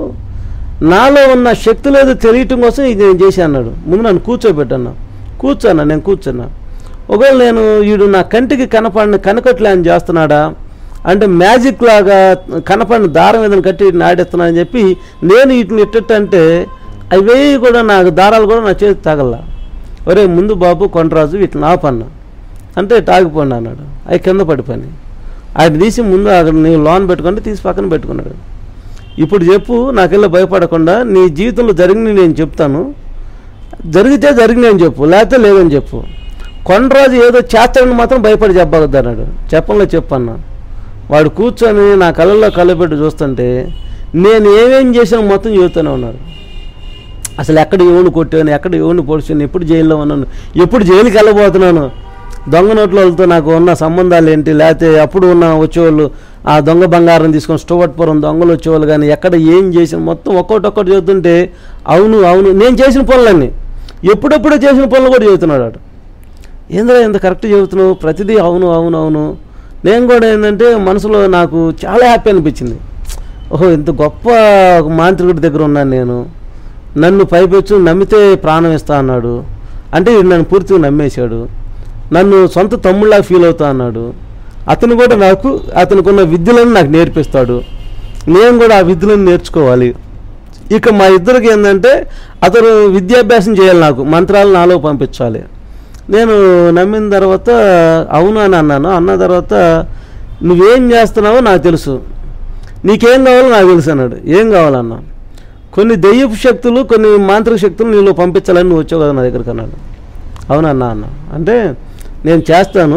నాలో ఉన్న శక్తి లేదు తెలియటం కోసం ఇది నేను చేశాను అన్నాడు ముందు నన్ను కూర్చోబెట్టన్నా కూర్చోన్నా నేను కూర్చున్నా ఒకవేళ నేను వీడు నా కంటికి కనపడిన కనకట్లే అని చేస్తున్నాడా అంటే మ్యాజిక్ లాగా కనపడిన దారం ఏదైనా కట్టి వీటిని ఆడేస్తున్నానని చెప్పి నేను వీటిని ఇట్టంటే అవి కూడా నాకు దారాలు కూడా నా చేతి తగల ఒరే ముందు బాబు కొండరాజు వీటిని ఆపన్నా అంటే తాగిపోండి అన్నాడు అవి కింద పడిపోయి ఆయన తీసి ముందు అక్కడ నీవు లోన్ పెట్టుకుంటే తీసి పక్కన పెట్టుకున్నాడు ఇప్పుడు చెప్పు నాకెళ్ళి భయపడకుండా నీ జీవితంలో జరిగినవి నేను చెప్తాను జరిగితే జరిగినాయని చెప్పు లేకపోతే లేదని చెప్పు కొండరాజు ఏదో చేస్తాడని మాత్రం భయపడి చెప్పగద్దు అన్నాడు చెప్పంలో చెప్పన్నా వాడు కూర్చొని నా కళ్ళల్లో కళ్ళపెట్టి చూస్తుంటే నేను ఏమేం చేసాను మొత్తం చెబుతూనే ఉన్నాడు అసలు ఎక్కడ ఎవరిని కొట్టాను ఎక్కడ ఎవరిని పొడిచాను ఎప్పుడు జైల్లో ఉన్నాను ఎప్పుడు జైలుకి వెళ్ళబోతున్నాను దొంగ నోట్ల వాళ్ళతో నాకు ఉన్న సంబంధాలు ఏంటి లేకపోతే అప్పుడు ఉన్న వచ్చేవాళ్ళు ఆ దొంగ బంగారం తీసుకొని స్టోవట్పురం దొంగలు వచ్చేవాళ్ళు కానీ ఎక్కడ ఏం చేసిన మొత్తం ఒక్కొక్కటి ఒక్కటి చెబుతుంటే అవును అవును నేను చేసిన పనులన్నీ ఎప్పుడెప్పుడో చేసిన పనులు కూడా చెబుతున్నాడు వాడు ఏంద్రా ఇంత కరెక్ట్ చెబుతున్నావు ప్రతిదీ అవును అవును అవును నేను కూడా ఏంటంటే మనసులో నాకు చాలా హ్యాపీ అనిపించింది ఓహో ఇంత గొప్ప ఒక మాంత్రికుడి దగ్గర ఉన్నాను నేను నన్ను పైపెచ్చు నమ్మితే ప్రాణం ఇస్తా అన్నాడు అంటే వీడు నన్ను పూర్తిగా నమ్మేశాడు నన్ను సొంత తమ్ముళ్ళ ఫీల్ అవుతా అన్నాడు అతను కూడా నాకు అతనుకున్న విద్యలను నాకు నేర్పిస్తాడు నేను కూడా ఆ విద్యలను నేర్చుకోవాలి ఇక మా ఇద్దరికి ఏంటంటే అతను విద్యాభ్యాసం చేయాలి నాకు మంత్రాలు నాలో పంపించాలి నేను నమ్మిన తర్వాత అవును అని అన్నాను అన్న తర్వాత నువ్వేం చేస్తున్నావో నాకు తెలుసు నీకేం కావాలో నాకు తెలుసు అన్నాడు ఏం కావాలన్నా కొన్ని దెయ్యపు శక్తులు కొన్ని మాంత్రిక శక్తులు నీళ్ళు పంపించాలని నువ్వు వచ్చావు కదా నా దగ్గరికి అన్నాడు అవునన్నా అన్న అంటే నేను చేస్తాను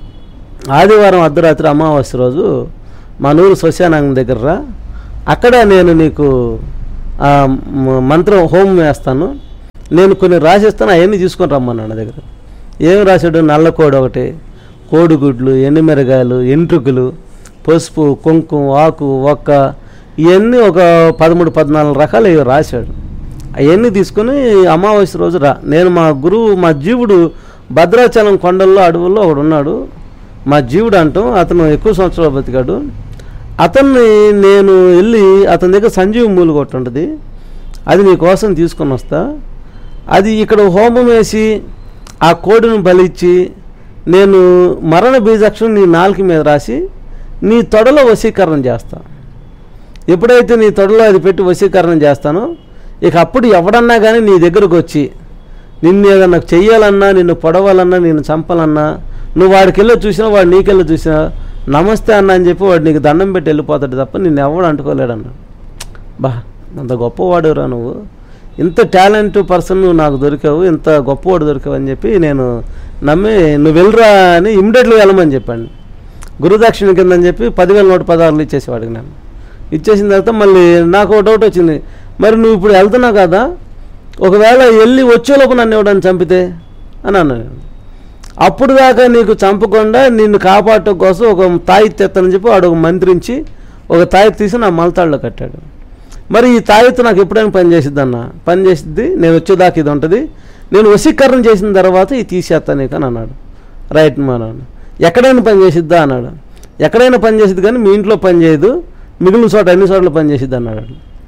ఆదివారం అర్ధరాత్రి అమావాస్య రోజు మా నూరు శ్మశానాంగం దగ్గర రా అక్కడ నేను నీకు ఆ మ- మంత్రం హోమం వేస్తాను నేను కొన్ని రాసిస్తాను అవన్నీ తీసుకొని రమ్మన్నాను నా దగ్గర ఏం రాశాడు నల్ల కోడి ఒకటి కోడిగుడ్లు ఎండుమిరగాయలు ఎంట్రుకలు పసుపు కుంకుమ ఆకు ఒక్క ఇవన్నీ ఒక పదమూడు పద్నాలుగు రకాలు ఏవో రాశాడు అవన్నీ తీసుకొని అమావాస్య రోజు రా నేను మా గురువు మా జీవుడు భద్రాచలం కొండల్లో అడవుల్లో ఒకడు ఉన్నాడు మా జీవుడు అంటాం అతను ఎక్కువ సంవత్సరాలు బతికాడు అతన్ని నేను వెళ్ళి అతని దగ్గర సంజీవ మూలు కొట్టి ఉంటుంది అది నీ కోసం తీసుకొని వస్తా అది ఇక్కడ హోమం వేసి ఆ కోడిని బలిచ్చి నేను మరణ బీజాక్షరం నీ నాలుక మీద రాసి నీ తొడలో వశీకరణ చేస్తా ఎప్పుడైతే నీ తొడలో అది పెట్టి వశీకరణ చేస్తానో ఇక అప్పుడు ఎవడన్నా కానీ నీ దగ్గరకు వచ్చి నిన్ను ఏదన్నా చెయ్యాలన్నా నిన్ను పొడవాలన్నా నిన్ను చంపాలన్నా నువ్వు వాడికి వెళ్ళి చూసినా వాడు నీకెళ్ళి చూసినా నమస్తే అన్న అని చెప్పి వాడు నీకు దండం పెట్టి వెళ్ళిపోతాడు తప్ప నిన్ను ఎవడు అంటుకోలేడన్న బా అంత గొప్పవాడురా నువ్వు ఇంత టాలెంట్ పర్సన్ నువ్వు నాకు దొరికావు ఇంత గొప్పవాడు దొరికావు అని చెప్పి నేను నమ్మి నువ్వు వెళ్ళరా అని ఇమ్మీడియట్గా వెళ్ళమని చెప్పాను గురుదక్షిణ కింద అని చెప్పి పదివేల నూట పదహారులు ఇచ్చేసేవాడికి నేను ఇచ్చేసిన తర్వాత మళ్ళీ నాకు ఒక డౌట్ వచ్చింది మరి నువ్వు ఇప్పుడు వెళ్తున్నావు కదా ఒకవేళ వెళ్ళి వచ్చేలోపు నన్ను ఎవడని చంపితే అని అన్నాను నేను. అప్పుడు దాకా నీకు చంపకుండా నిన్ను కాపాడటం కోసం ఒక తాయిత్తు ఎత్తనని చెప్పి వాడు ఒక మంత్రించి ఒక తాయిత్తు తీసి నా మలతాడులో కట్టాడు మరి ఈ తాయిత్తు నాకు ఎప్పుడైనా పని చేసిద్ది అన్న పని చేసిద్ది నేను వచ్చేదాకా ఇది ఉంటుంది నేను వశీకరణ చేసిన తర్వాత ఇది తీసేస్తాను నీకు అని అన్నాడు రైట్ మా నాన్న ఎక్కడైనా పని చేసిద్దా అన్నాడు ఎక్కడైనా పని చేసిద్ది కానీ మీ ఇంట్లో పని చేయదు మిగిలిన చోట అన్ని చోట్ల పని చేసిద్ది అన్నాడు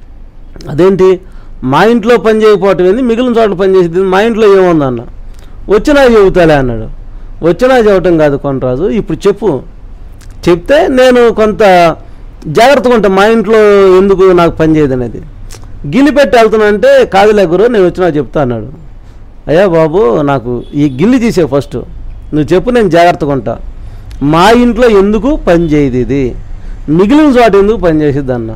అదేంటి మా ఇంట్లో పని చేయకపోవటం ఏంది మిగిలిన చోట్ల పని చేసిద్ది మా ఇంట్లో ఏముంది అన్న వచ్చినా చెబుతాలే అన్నాడు వచ్చినా చెప్పటం కాదు కొనరాజు ఇప్పుడు చెప్పు చెప్తే నేను కొంత జాగ్రత్తగా ఉంటాను మా ఇంట్లో ఎందుకు నాకు పని చేయదు అనేది గిల్లి పెట్టి వెళ్తున్నా అంటే కాదులే గురు నేను వచ్చినా చెప్తా అన్నాడు అయ్యా బాబు నాకు ఈ గిల్లి తీసే ఫస్ట్ నువ్వు చెప్పు నేను జాగ్రత్తగా ఉంటా మా ఇంట్లో ఎందుకు పని చేయదు ఇది మిగిలిన చోట ఎందుకు పని చేసిద్ది అన్న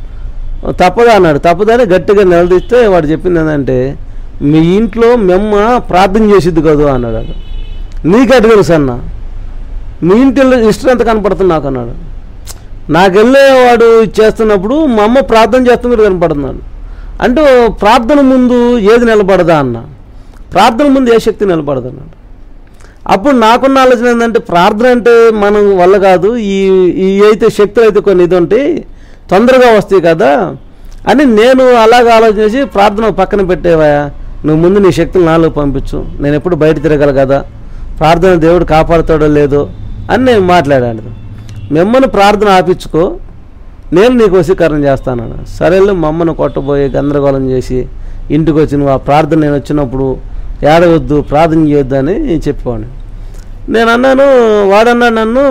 తప్పదా అన్నాడు తప్పదని గట్టిగా నిలదీస్తే వాడు చెప్పింది ఏంటంటే మీ ఇంట్లో మెమ్మ ప్రార్థన చేసిద్ది కదా అన్నాడు వాడు. నీకెట్ తెలుసు అన్న మీ ఇంటిలో హిస్టరీ ఎంత కనపడుతుంది నాకు అన్నాడు నాకు వెళ్ళేవాడు చేస్తున్నప్పుడు మా అమ్మ ప్రార్థన చేస్తున్నట్టు కనపడుతున్నాడు అంటే ప్రార్థన ముందు ఏది నిలబడదా అన్న ప్రార్థన ముందు ఏ శక్తి నిలబడదు అన్నాడు అప్పుడు నాకున్న ఆలోచన ఏంటంటే ప్రార్థన అంటే మనం వల్ల కాదు ఈ ఈ అయితే శక్తులు అయితే కొన్ని ఇది ఉంటాయి తొందరగా వస్తాయి కదా అని నేను అలాగ ఆలోచన చేసి ప్రార్థన పక్కన పెట్టేవా నువ్వు ముందు నీ శక్తులు నాలో పంపించు నేను ఎప్పుడు బయట తిరగల కదా ప్రార్థన దేవుడు కాపాడుతాడో లేదో అని నేను మాట్లాడాను మిమ్మల్ని ప్రార్థన ఆపించుకో నేను నీకు వశీకరణ చేస్తాను సరేలే మా అమ్మను కొట్టబోయి గందరగోళం చేసి ఇంటికి వచ్చి నువ్వు ఆ ప్రార్థన నేను వచ్చినప్పుడు ఏడవద్దు ప్రార్థన చేయొద్దు అని చెప్పేవాడిని నేను అన్నాను వాడన్నాడు నన్ను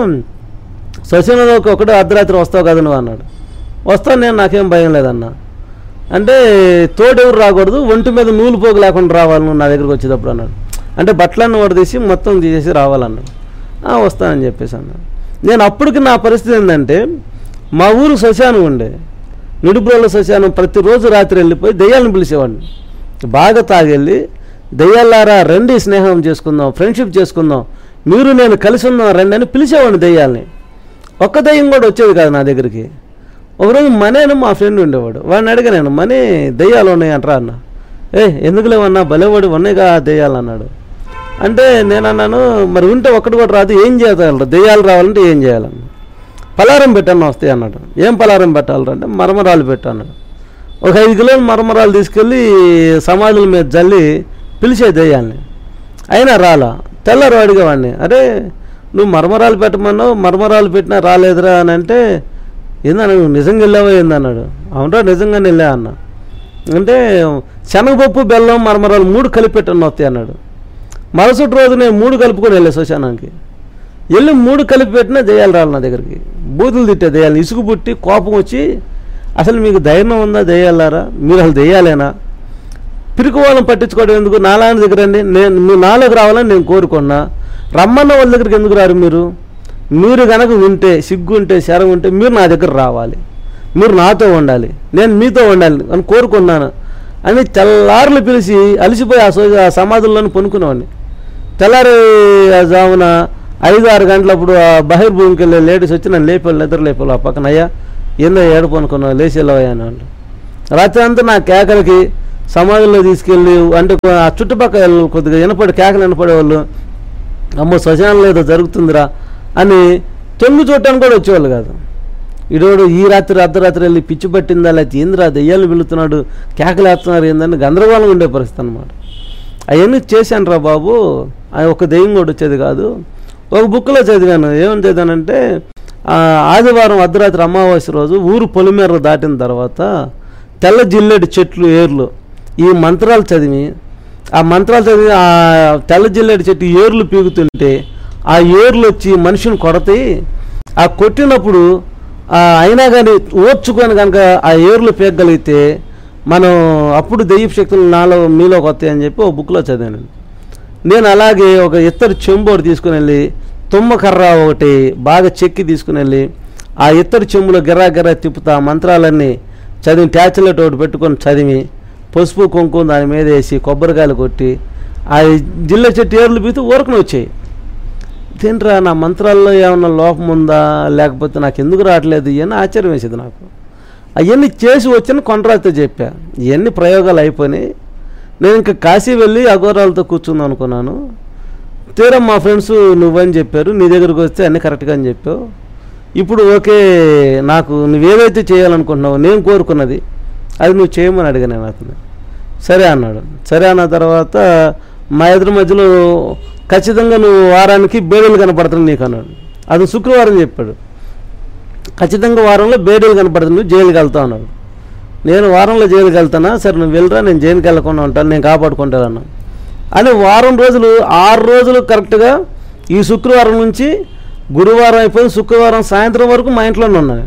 శ్మశానంలోకి ఒకటే అర్ధరాత్రి వస్తావు కదా నువ్వు అన్నాడు వస్తాను నేను నాకేం భయం లేదన్నా అంటే తోడెవరు రాకూడదు ఒంటి మీద నూలు పోగు లేకుండా రావాలి నువ్వు నా దగ్గరికి వచ్చేటప్పుడు అన్నాడు అంటే బట్టలన్నీ వాడు తీసి మొత్తం తీసేసి రావాలన్నాడు "ఆ, వస్తానని చెప్పేసి అన్నాడు నేను అప్పటికి నా పరిస్థితి ఏంటంటే మా ఊరు శ్మశానం ఉండే నిడుపుల శ్మశానం ప్రతిరోజు రాత్రి వెళ్ళిపోయి దెయ్యాలను పిలిచేవాడిని బాగా తాగెళ్ళి దెయ్యాలారా రండి స్నేహం చేసుకుందాం ఫ్రెండ్షిప్ చేసుకుందాం మీరు నేను కలిసి ఉందాం రండి అని పిలిచేవాడిని దెయ్యాల్ని ఒక్క దెయ్యం కూడా వచ్చేది కాదు నా దగ్గరికి ఒకరోజు మనేను మా ఫ్రెండ్ ఉండేవాడు వాడిని అడిగా నేను మనీ దెయ్యాలు ఉన్నాయి అంటారా అన్న ఏ ఎందుకు లేవన్నా భలేవాడు ఉన్నాయిగా దెయ్యాలు అన్నాడు అంటే నేను అన్నాను మరి ఉంటే ఒక్కటి కూడా రాదు ఏం చేయాలి దెయ్యాలు రావాలంటే ఏం చేయాలన్న పలారం పెట్టాను వస్తాయి అన్నాడు ఏం పలారం పెట్టాలరా అంటే మరమరాలు పెట్టు అన్నాడు ఒక ఐదు కిలోలు మరమరాలు తీసుకెళ్ళి సమాధుల మీద జల్లి పిలిచే దెయ్యాల్ని అయినా రాలా తెల్లారు అడిగేవాడిని అరే నువ్వు మరమరాలు పెట్టమన్నావు మరమరాలు పెట్టినా రాలేదురా అని అంటే ఏందన్నా నువ్వు నిజంగా వెళ్ళావా ఏందన్నాడు అవునరా నిజంగానే వెళ్ళా అన్న అంటే శనగపప్పు బెల్లం మరమరాలు మూడు కలిపి పెట్టాను వస్తాయి అన్నాడు మరుసటి రోజు నేను మూడు కలుపుకొని వెళ్ళే శ్మశానానికి వెళ్ళి మూడు కలిపి పెట్టినా దెయ్యాలు రాలి నా దగ్గరికి బూతులు తిట్టే దెయ్యాలు ఇసుగు పుట్టి కోపం వచ్చి అసలు మీకు ధైర్యం ఉందా దెయ్యాలారా మీరు అసలు దెయ్యాలేనా పిరికి వాళ్ళని పట్టించుకోవడం ఎందుకు నాలాంటి దగ్గర అండి నేను మీ నాలోకి రావాలని నేను కోరుకున్నా రమ్మన్న వాళ్ళ దగ్గరికి ఎందుకు రారు మీరు మీరు కనుక ఉంటే సిగ్గు ఉంటే శరం ఉంటే మీరు నా దగ్గర రావాలి మీరు నాతో ఉండాలి నేను మీతో ఉండాలి అని కోరుకున్నాను అని తెల్లారులు పిలిచి అలసిపోయి ఆ సోజ ఆ సమాధుల్లోనే పొనుకునేవాడిని తెల్లారి ఆ జామున ఐదు ఆరు గంటలప్పుడు ఆ బహిర్భూమికి వెళ్ళే లేడీస్ వచ్చి నన్ను లేపాలి నిద్ర లేపాలి ఆ పక్కన అయ్యా ఏందో ఏడుపు అనుకున్నావు లేచి వెళ్ళవయ్యా అని వాళ్ళు రాత్రి అంతా నా కేకలకి సమాధుల్లో తీసుకెళ్ళి అంటే కొ- ఆ చుట్టుపక్కల కొద్దిగా వినపడి కేకలు వినపడేవాళ్ళు అమ్మో శ్మశానంలో ఏదో జరుగుతుందిరా అని తొంగి చూడటానికి కూడా వచ్చేవాళ్ళు కాదు ఇడోడు ఈ రాత్రి అర్ధరాత్రి వెళ్ళి పిచ్చి పట్టిందా లేకపోతే ఏందిరా దెయ్యాలు పిలుతున్నాడు కేకలు వేస్తున్నారు ఏందని గందరగోళంగా ఉండే పరిస్థితి అనమాట అవన్నీ చేశాను రా బాబు అది ఒక దెయ్యం కూడా వచ్చేది కాదు ఒక బుక్లో చదివాను ఏమని చదివానంటే ఆ, ఆదివారం అర్ధరాత్రి అమావాస్య రోజు ఊరు పొలిమేర దాటిన తర్వాత తెల్ల జిల్లెడి చెట్లు ఏర్లు ఈ మంత్రాలు చదివి ఆ మంత్రాలు చదివి ఆ తెల్ల జిల్లెడి చెట్టు ఏర్లు పీగుతుంటే ఆ ఏర్లు వచ్చి మనిషిని కొడతాయి ఆ కొట్టినప్పుడు ఆ అయినా కానీ ఓర్చుకొని కనుక ఆ ఏర్లు పీగగలిగితే మనం అప్పుడు దెయ్యపు శక్తులు నాలో మీలోకి వస్తాయి అని చెప్పి ఒక బుక్లో చదివాను నేను అలాగే ఒక ఇత్తడి చెంబోడు తీసుకుని వెళ్ళి తుమ్మకర్ర ఒకటి బాగా చెక్కి తీసుకుని వెళ్ళి ఆ ఇత్తడి చెంబులో గిర్రా గిర్రా తిప్పుతా ఆ మంత్రాలన్నీ చదివి ట్యాచ్లెట్ ఒకటి పెట్టుకొని చదివి పసుపు కుంకుమ దాని మీద వేసి కొబ్బరికాయలు కొట్టి ఆ జిల్ల చెట్టు ఏర్లు పీతే ఊరకనే వచ్చాయి తింట్రా నా మంత్రాల్లో ఏమన్నా లోపం ఉందా లేకపోతే నాకు ఎందుకు రావట్లేదు ఇవన్నీ ఆశ్చర్యం వేసేది నాకు అవన్నీ చేసి వచ్చిన కొండరాతో చెప్పా ఇవన్నీ ప్రయోగాలు అయిపోయినాయి నేను ఇంకా కాశీ వెళ్ళి అఘోరాలతో కూర్చుందాం అనుకున్నాను తీరా మా ఫ్రెండ్స్ నువ్వని చెప్పారు నీ దగ్గరకు వస్తే అన్నీ కరెక్ట్గా అని చెప్పావు ఇప్పుడు ఓకే నాకు నువ్వేదైతే చేయాలనుకుంటున్నావో నేను కోరుకున్నది అది నువ్వు చేయమని అడిగాను నేను అతను సరే అన్నాడు సరే అన్న తర్వాత మా ఎదురు మధ్యలో ఖచ్చితంగా నువ్వు వారానికి బేడీలు కనపడుతుంది నీకు అన్నాడు అది శుక్రవారం చెప్పాడు ఖచ్చితంగా వారంలో బేడీలు కనపడుతుంది నువ్వు జైలుకి వెళ్తావు అన్నాడు నేను వారంలో జైలుకి వెళ్తానా సరే నువ్వు వెళ్ళరా నేను జైలుకి వెళ్ళకుండా ఉంటాను నేను కాపాడుకుంటాను అన్నాను అని వారం రోజులు ఆరు రోజులు కరెక్ట్గా ఈ శుక్రవారం నుంచి గురువారం అయిపోయి శుక్రవారం సాయంత్రం వరకు మా ఇంట్లోనే ఉన్నాను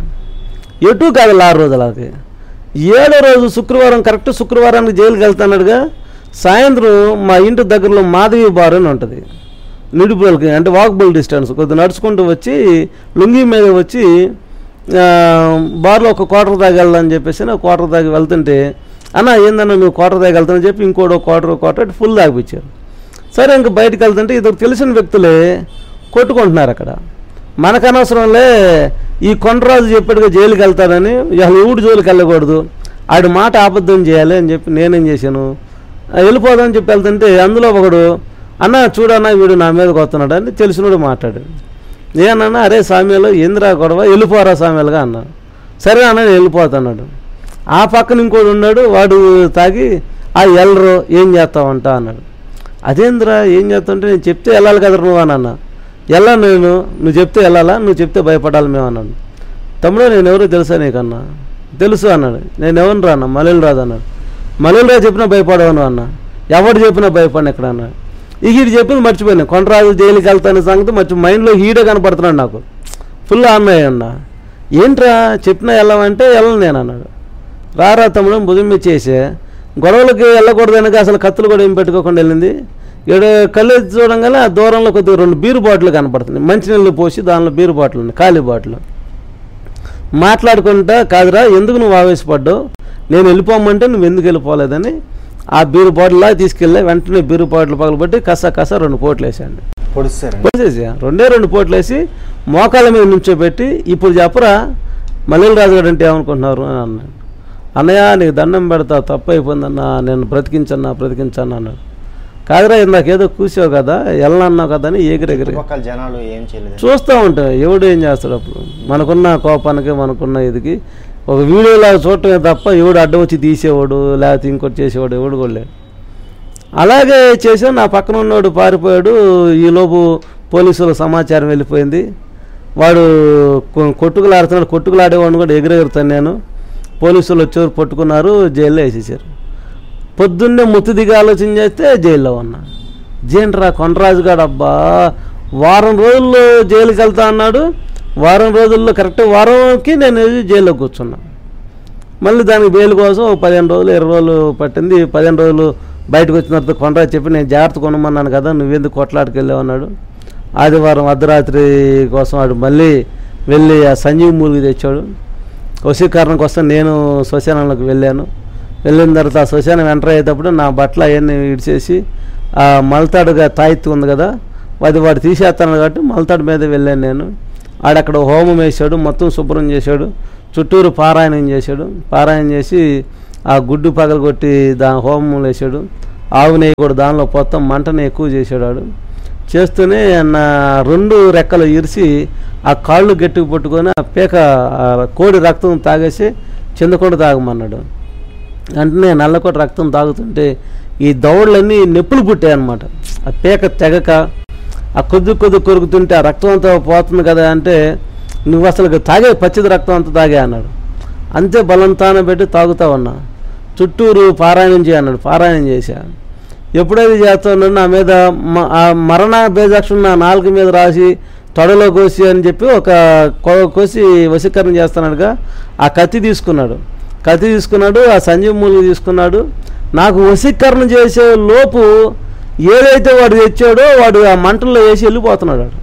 ఎటు కాదు ఆరు రోజులకి ఏడో రోజు శుక్రవారం కరెక్ట్ శుక్రవారానికి జైలుకి వెళ్తానడుగా సాయంత్రం మా ఇంటి దగ్గరలో మాధవి బార్ అని ఉంటుంది నిడుపులకి అంటే వాకబుల్ డిస్టెన్స్ కొద్దిగా నడుచుకుంటూ వచ్చి లుంగి మీద వచ్చి ఆ, బార్లో ఒక క్వార్టర్ దాకా వెళ్దామని చెప్పేసి నా క్వార్టర్ దాకా వెళ్తుంటే అన్న ఏందన్నా నువ్వు క్వార్టర్ దాకా వెళ్తానని చెప్పి ఇంకోటి క్వార్టర్ క్వార్టర్ ఫుల్ దాగిపించారు సరే ఇంక బయటకు వెళ్తుంటే ఇద్దరు తెలిసిన వ్యక్తులే కొట్టుకుంటున్నారు అక్కడ మనకు అనవసరంలే ఈ కొండరాజు చెప్పాడుగా జైలుకి వెళ్తాడని అసలు ఎవడు జోలికి వెళ్ళకూడదు ఆడి మాట ఆబద్ధం చేయాలి అని చెప్పి నేనేం చేశాను ఆ, వెళ్ళిపోదామని చెప్పి వెళ్తుంటే అందులో ఒకడు అన్న చూడన్నా వీడు నా మీదకి వస్తున్నాడు అని తెలిసినోడు మాట్లాడాడు నేనన్నా అరే సామ్యాలు ఏందిరా గొడవ వెళ్ళిపోరా సామ్యాలుగా అన్నా సరే అన్న నేను వెళ్ళిపోతున్నాడు ఆ పక్కన ఇంకోడు ఉన్నాడు వాడు తాగి ఆ ఎల్లరు ఏం చేస్తావంట అన్నాడు అదేంద్రా ఏం చేస్తావంటే నేను చెప్తే వెళ్ళాలి కదరా నువ్వు అని అన్నా వెళ్ళా నేను నువ్వు చెప్తే వెళ్ళాలా నువ్వు చెప్తే భయపడాలి మేము అన్నాడు తమ్ముడు నేను ఎవరో తెలుసా నీకన్నా తెలుసు అన్నాడు నేను ఎవరిని రాను మల్లెలు రాదు అన్నాడు మల్లెలు రాజు చెప్పినా భయపడవను అన్న ఎవడు చెప్పినా భయపడిన ఎక్కడ అన్నాడు ఇక ఇది చెప్పింది మర్చిపోయాను కొండరాజు జైలుకి వెళ్తానే సంగతి మర్చి మైండ్లో హీడే కనపడుతున్నాడు నాకు ఫుల్ అన్నయ్య అన్న ఏంట్రా చెప్పినా వెళ్ళమంటే వెళ్ళను నేను అన్నాడు రారా తమ్ముడు భుజం మీద చేసే గొడవలకి వెళ్ళకూడదనక అసలు కత్తులు కూడా ఏం పెట్టుకోకుండా వెళ్ళింది ఇక్కడ కళ్ళు ఎత్తి చూడంగానే ఆ దూరంలో కొద్దిగా రెండు బీరు బాటిల్ కనపడుతుంది మంచినీళ్ళు పోసి దానిలో బీరు బాటిల్ ఉంది ఖాళీ బాటిల్ మాట్లాడుకుంటా కాదురా ఎందుకు నువ్వు ఆవేశపడ్డావు నేను వెళ్ళిపోమంటే నువ్వు ఎందుకు వెళ్ళిపోలేదని ఆ బీరు బాటిల్లా తీసుకెళ్ళి వెంటనే బీరు బాటిల్ పగలబట్టి కస కస రెండు పోట్లు వేసాను పొడుస్తారు పోసేసి రెండే రెండు పోట్లు వేసి మోకాళ్ళ మీద నుంచోబెట్టి ఇప్పుడు చెప్పరా మల్లెల రాజు గారు అంటే ఏమనుకుంటున్నారు అని అన్నాడు అన్నయ్య నీకు దండం పెడతా తప్పు అయిపోయిందన్నా నేను బ్రతికించన్నా బ్రతికించన్నా అన్నాడు కాదురా ఇందాకేదో కూసావు కదా వెళ్ళనన్నావు కదా అని ఎగిరెగిరి చుట్టుపక్కల జనాలు ఏం చేయలేదు చూస్తూ ఉంటాం ఎవడు ఏం చేస్తాడు అప్పుడు మనకున్న కోపానికి మనకున్న ఇదికి ఒక వీడియోలా చూడటమే తప్ప ఎవడు అడ్డం వచ్చి తీసేవాడు లేకపోతే ఇంకోటి చేసేవాడు ఎవడు కూడా లేడు అలాగే చేసా నా పక్కన ఉన్నవాడు పారిపోయాడు ఈలోపు పోలీసులకు సమాచారం వెళ్ళిపోయింది వాడు కొ- కొట్టుకులాడుతున్నాడు కొట్టుకులాడేవాడిని కూడా ఎగిరెగురుతాను నేను పోలీసులు వచ్చారు పట్టుకున్నారు జైల్లో వేసేసారు పొద్దున్నే ముత్తు దిగి ఆలోచన చేస్తే జైల్లో ఉన్నా జేంట్రా కొండరాజు గారు అబ్బా వారం రోజుల్లో జైలుకి వెళ్తా అన్నాడు వారం రోజుల్లో కరెక్ట్ వారంకి నేను వెళ్ళి జైల్లో కూర్చున్నా మళ్ళీ దానికి బెయిల్ కోసం ఒక పదిహేను రోజులు ఇరవై రోజులు పట్టింది పదిహేను రోజులు బయటకు వచ్చిన తర్వాత కొండరాజు చెప్పి నేను జాగ్రత్త కొనమన్నాను కదా నువ్వెందుకు కొట్లాడికి వెళ్ళావు అన్నాడు ఆదివారం అర్ధరాత్రి కోసం వాడు మళ్ళీ వెళ్ళి ఆ సంజీవ్ మూలికి తెచ్చాడు వశీకరణ కోసం నేను శ్మశానంలోకి వెళ్ళాను వెళ్ళిన తర్వాత ఆ శ్మశానం ఎంటర్ అయ్యేటప్పుడు నా బట్టలు అవన్నీ ఇడిచేసి ఆ మలతాడుగా తాయిత్తు ఉంది కదా అది వాడు తీసేస్తాను కాబట్టి మలతాడు మీద వెళ్ళాను నేను ఆడక్కడ హోమం వేశాడు మొత్తం శుభ్రం చేశాడు చుట్టూరు పారాయణం చేశాడు పారాయణం చేసి ఆ గుడ్డు పగలగొట్టి దా హోమం వేసాడు ఆవు నెయ్యి కూడా దానిలో మొత్తం మంటని ఎక్కువ చేశాడు వాడు చేస్తూనే నా రెండు రెక్కలు ఇరిసి ఆ కాళ్ళు గట్టిగా పట్టుకొని ఆ పీక ఆ కోడి రక్తం తాగేసి చిందకుండా తాగమన్నాడు వెంటనే నల్లకోట రక్తం తాగుతుంటే ఈ దవడలన్నీ నొప్పులు పుట్టాయి అనమాట ఆ పీక తెగక ఆ కొద్ది కొద్ది కొరుకుతుంటే ఆ రక్తం అంతా పోతుంది కదా అంటే నువ్వు అసలు తాగే పచ్చిది రక్తం అంతా తాగే అన్నాడు అంతే బలంతాన పెట్టి తాగుతా ఉన్నా చుట్టూరు పారాయణం చేయ అన్నాడు పారాయణం చేశా ఎప్పుడైతే చేస్తున్నాడు నా మీద మ- ఆ మరణ బేజాక్షం నా నాలుగు మీద రాసి తొడలో కోసి అని చెప్పి ఒక కో- కోసి వశీకరణ చేస్తున్నాడుగా ఆ కత్తి తీసుకున్నాడు కత్తి తీసుకున్నాడు ఆ సంజీవ్ మూలిక తీసుకున్నాడు నాకు వశీకరణ చేసే లోపు ఏదైతే వాడు తెచ్చాడో వాడు ఆ మంటల్లో వేసి వెళ్ళిపోతున్నాడు వాడు.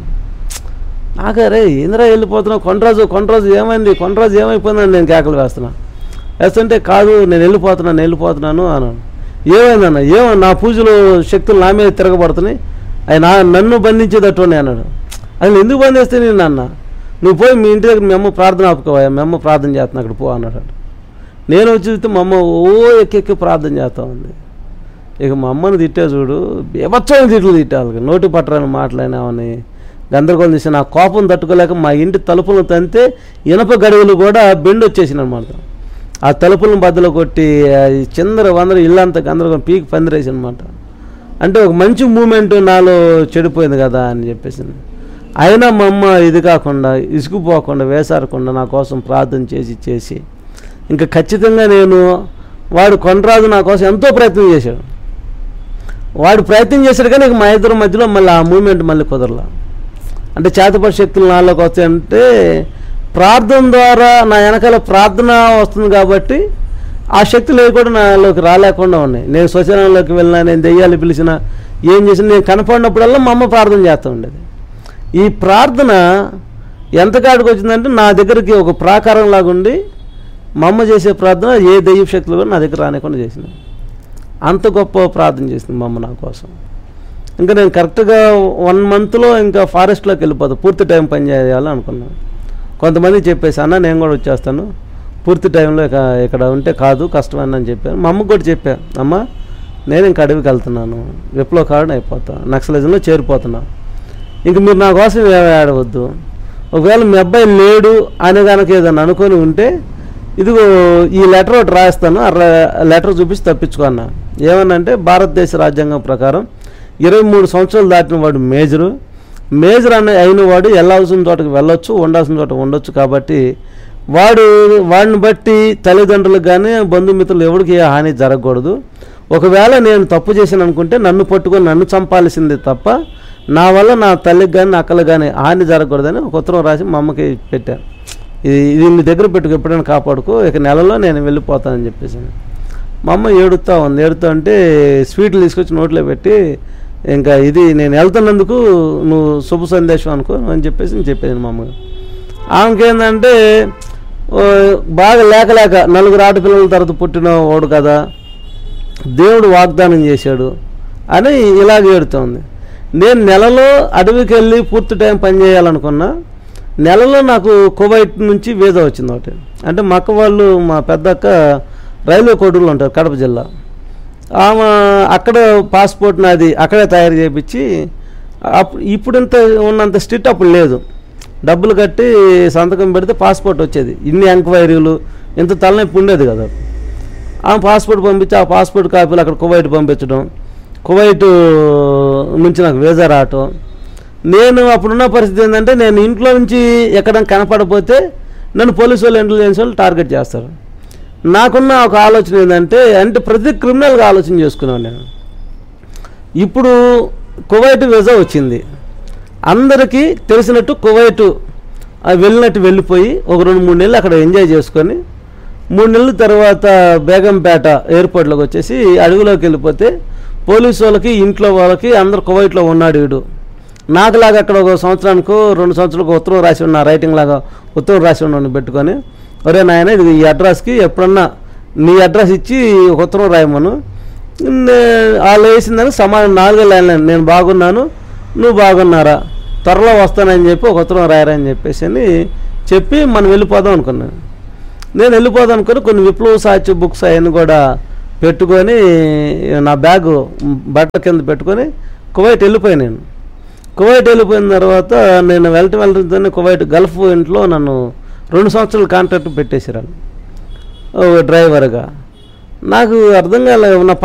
నాకు రే ఇంద్రా వెళ్ళిపోతున్నావు కొండరాజు కొండరాజు ఏమైంది కొండరాజు ఏమైపోయిందని నేను కేకలు వేస్తున్నా వేస్తుంటే కాదు నేను వెళ్ళిపోతున్నాను నేను వెళ్ళిపోతున్నాను అన్నాను ఏమైందన్న ఏమో నా పూజలు శక్తులు నా మీద తిరగబడుతున్నాయి అవి నా నన్ను బంధించేటట్టు అన్నాడు అసలు ఎందుకు బంధిస్తే నేను అన్న నువ్వు పోయి మీ ఇంటి దగ్గర మీ అమ్మ ప్రార్థన ఆపుకోవా మీ అమ్మ ప్రార్థన చేస్తున్నా అక్కడ పో అన్నాడు నేను వచ్చి చూస్తే మా అమ్మ ఓ ఎక్కెక్కి ప్రార్థన చేస్తా ఉంది ఇక మా అమ్మని తిట్టే చూడు బీభత్సమైన తిట్లు తిట్టాలి నోటి పట్టరాని మాట్లాడినామని గందరగోళం చేసి నా కోపం తట్టుకోలేక మా ఇంటి తలుపులను తంతే ఇనప గడువులు కూడా బెండ్ వచ్చేసిన అనమాట ఆ తలుపులను బద్దలు కొట్టి ఆ చిందర వందర ఇల్లంతా గందరగోళం పీకి పందిరేసి అనమాట అంటే ఒక మంచి మూమెంట్ నాలో చెడిపోయింది కదా అని చెప్పేసి అయినా మా అమ్మ ఇది కాకుండా ఇసుకుపోకుండా వేసారకుండా నా కోసం ప్రార్థన చేసి చేసి ఇంకా ఖచ్చితంగా నేను వాడు కొండరాజు నా కోసం ఎంతో ప్రయత్నం చేశాడు వాడు ప్రయత్నం చేశాడు కానీ ఇక మా ఇద్దరి మధ్యలో మళ్ళీ ఆ మూమెంట్ మళ్ళీ కుదరలా అంటే చేతపడి శక్తులు నాలోకి వస్తాయంటే ప్రార్థన ద్వారా నా వెనకాల ప్రార్థన వస్తుంది కాబట్టి ఆ శక్తులు ఏవి కూడా నాలోకి రాలేకుండా ఉన్నాయి నేను శ్మశానంలోకి వెళ్ళినా నేను దెయ్యాలు పిలిచినా ఏం చేసినా నేను కనపడినప్పుడల్లా మా అమ్మ ప్రార్థన చేస్తూ ఉండేది ఈ ప్రార్థన ఎంత కాడికి వచ్చిందంటే నా దగ్గరికి ఒక ప్రాకారం లాగా ఉండి మా అమ్మ చేసే ప్రార్థన ఏ దెయ్య శక్తులు కూడా నా దగ్గర రానికుండా చేసింది అంత గొప్ప ప్రార్థన చేసింది మా అమ్మ నా కోసం ఇంకా నేను కరెక్ట్గా వన్ మంత్లో ఇంకా ఫారెస్ట్లోకి వెళ్ళిపోతాను పూర్తి టైం పని చేయాలి అనుకున్నాను కొంతమంది చెప్పేసి అన్న నేను కూడా వచ్చేస్తాను పూర్తి టైంలో ఇక ఇక్కడ ఉంటే కాదు కష్టమని అని చెప్పాను మా అమ్మకు కూడా చెప్పాను అమ్మ నేను ఇంక అడవికి వెళ్తున్నాను విప్లవ కారణం అయిపోతా నక్సలిజంలో చేరిపోతున్నా ఇంక మీరు నా కోసం ఏమీ ఆడవద్దు ఒకవేళ మీ అబ్బాయి లేడు అని కనుక ఏదన్నా అనుకొని ఉంటే ఇదిగో ఈ లెటర్ ఒకటి రాస్తాను ఆ లెటర్ చూపించి తప్పించుకున్నా ఏమనంటే భారతదేశ రాజ్యాంగం ప్రకారం ఇరవై మూడు సంవత్సరాలు దాటిన వాడు మేజరు మేజర్ అనే అయిన వాడు వెళ్ళాల్సిన చోటకి వెళ్ళొచ్చు ఉండాల్సిన చోట ఉండొచ్చు కాబట్టి వాడు వాడిని బట్టి తల్లిదండ్రులకు కానీ బంధుమిత్రులు ఎవరికి ఏ హాని జరగకూడదు ఒకవేళ నేను తప్పు చేశాను అనుకుంటే నన్ను పట్టుకొని నన్ను చంపాల్సింది తప్ప నా వల్ల నా తల్లికి కానీ నా అక్కలకు కానీ హాని జరగకూడదని ఒక ఉత్తరం రాసి మా అమ్మకి పెట్టాను ఇది ఇది నీ దగ్గర పెట్టుకు ఎప్పుడైనా కాపాడుకో ఇక నెలలో నేను వెళ్ళిపోతానని చెప్పేసి మా అమ్మ ఏడుతా ఉంది ఏడుతా అంటే స్వీట్లు తీసుకొచ్చి నోట్లో పెట్టి ఇంకా ఇది నేను వెళ్తున్నందుకు నువ్వు శుభ సందేశం అనుకో అని చెప్పేసి నేను చెప్పేది మా అమ్మగారు ఆమెకి ఏంటంటే ఓ, బాగా లేక లేక నలుగురు ఆడపిల్లల తర్వాత పుట్టిన వాడు కదా దేవుడు వాగ్దానం చేశాడు అని ఇలాగ ఏడుతోంది నేను నెలలో అడవికి వెళ్ళి పూర్తి టైం పని చేయాలనుకున్నా నెలలో నాకు కువైట్ నుంచి వీజా వచ్చింది ఒకటి అంటే మా అక్క వాళ్ళు మా పెద్దక్క రైల్వే కోడూరులో ఉంటారు కడప జిల్లా ఆమె అక్కడ పాస్పోర్ట్ నాది అక్కడే తయారు చేయించి అప్పుడు ఇప్పుడు ఇంత ఉన్నంత స్ట్రిక్ట్ అప్పుడు లేదు డబ్బులు కట్టి సంతకం పెడితే పాస్పోర్ట్ వచ్చేది ఇన్ని ఎంక్వైరీలు ఇంత తలనొప్పి ఉండేది కదా ఆ పాస్పోర్ట్ పంపించి ఆ పాస్పోర్ట్ కాపీలు అక్కడ కువైట్ పంపించడం కువైట్ నుంచి నాకు వీజా రావటం నేను అప్పుడున్న పరిస్థితి ఏంటంటే నేను ఇంట్లో నుంచి ఎక్కడ కనపడపోతే నన్ను పోలీసు వాళ్ళు ఇంటెలిజెన్స్ వాళ్ళు టార్గెట్ చేస్తారు నాకున్న ఒక ఆలోచన ఏంటంటే అంటే ప్రతి క్రిమినల్గా ఆలోచన చేసుకున్నాను నేను ఇప్పుడు కువైట్ వీజా వచ్చింది అందరికీ తెలిసినట్టు కువైట్ ఆ వెళ్ళినట్టు వెళ్ళిపోయి ఒక రెండు మూడు నెలలు అక్కడ ఎంజాయ్ చేసుకొని మూడు నెలల తర్వాత బేగంపేట ఎయిర్పోర్ట్లోకి వచ్చేసి అడవిలోకి వెళ్ళిపోతే పోలీసు వాళ్ళకి ఇంట్లో వాళ్ళకి అందరు కువైట్లో ఉన్నాడు వీడు నాకులాగా అక్కడ ఒక సంవత్సరానికి రెండు సంవత్సరాలకు ఉత్తరం రాసి ఉన్న రైటింగ్ లాగా ఉత్తరం రాసి ఉన్న పెట్టుకొని ఒరే నాయన ఇది ఈ అడ్రస్కి ఎప్పుడన్నా నీ అడ్రస్ ఇచ్చి ఒక ఉత్తరం రాయమను నే- వాళ్ళు వేసిందని సమాధానం నాలుగే లైన్లు నేను బాగున్నాను నువ్వు బాగున్నారా త్వరలో వస్తానని చెప్పి ఒక ఉత్తరం రాయరా అని చెప్పేసి అని చెప్పి మనం వెళ్ళిపోదాం అనుకున్నాను నేను వెళ్ళిపోదాం అనుకుని కొన్ని విప్లవ సాహిత్య బుక్స్ అవన్నీ కూడా పెట్టుకొని నా బ్యాగు బట్ట కింద పెట్టుకొని కువైట్ వెళ్ళిపోయాను నేను కువైట్ వెళ్ళిపోయిన తర్వాత నేను వెళ్ళటం వెళ్ళటంతోనే కువైట్ గల్ఫ్ ఇంట్లో నన్ను రెండు సంవత్సరాలు కాంట్రాక్ట్ పెట్టేసారు డ్రైవర్గా నాకు అర్థం కాలేదు నా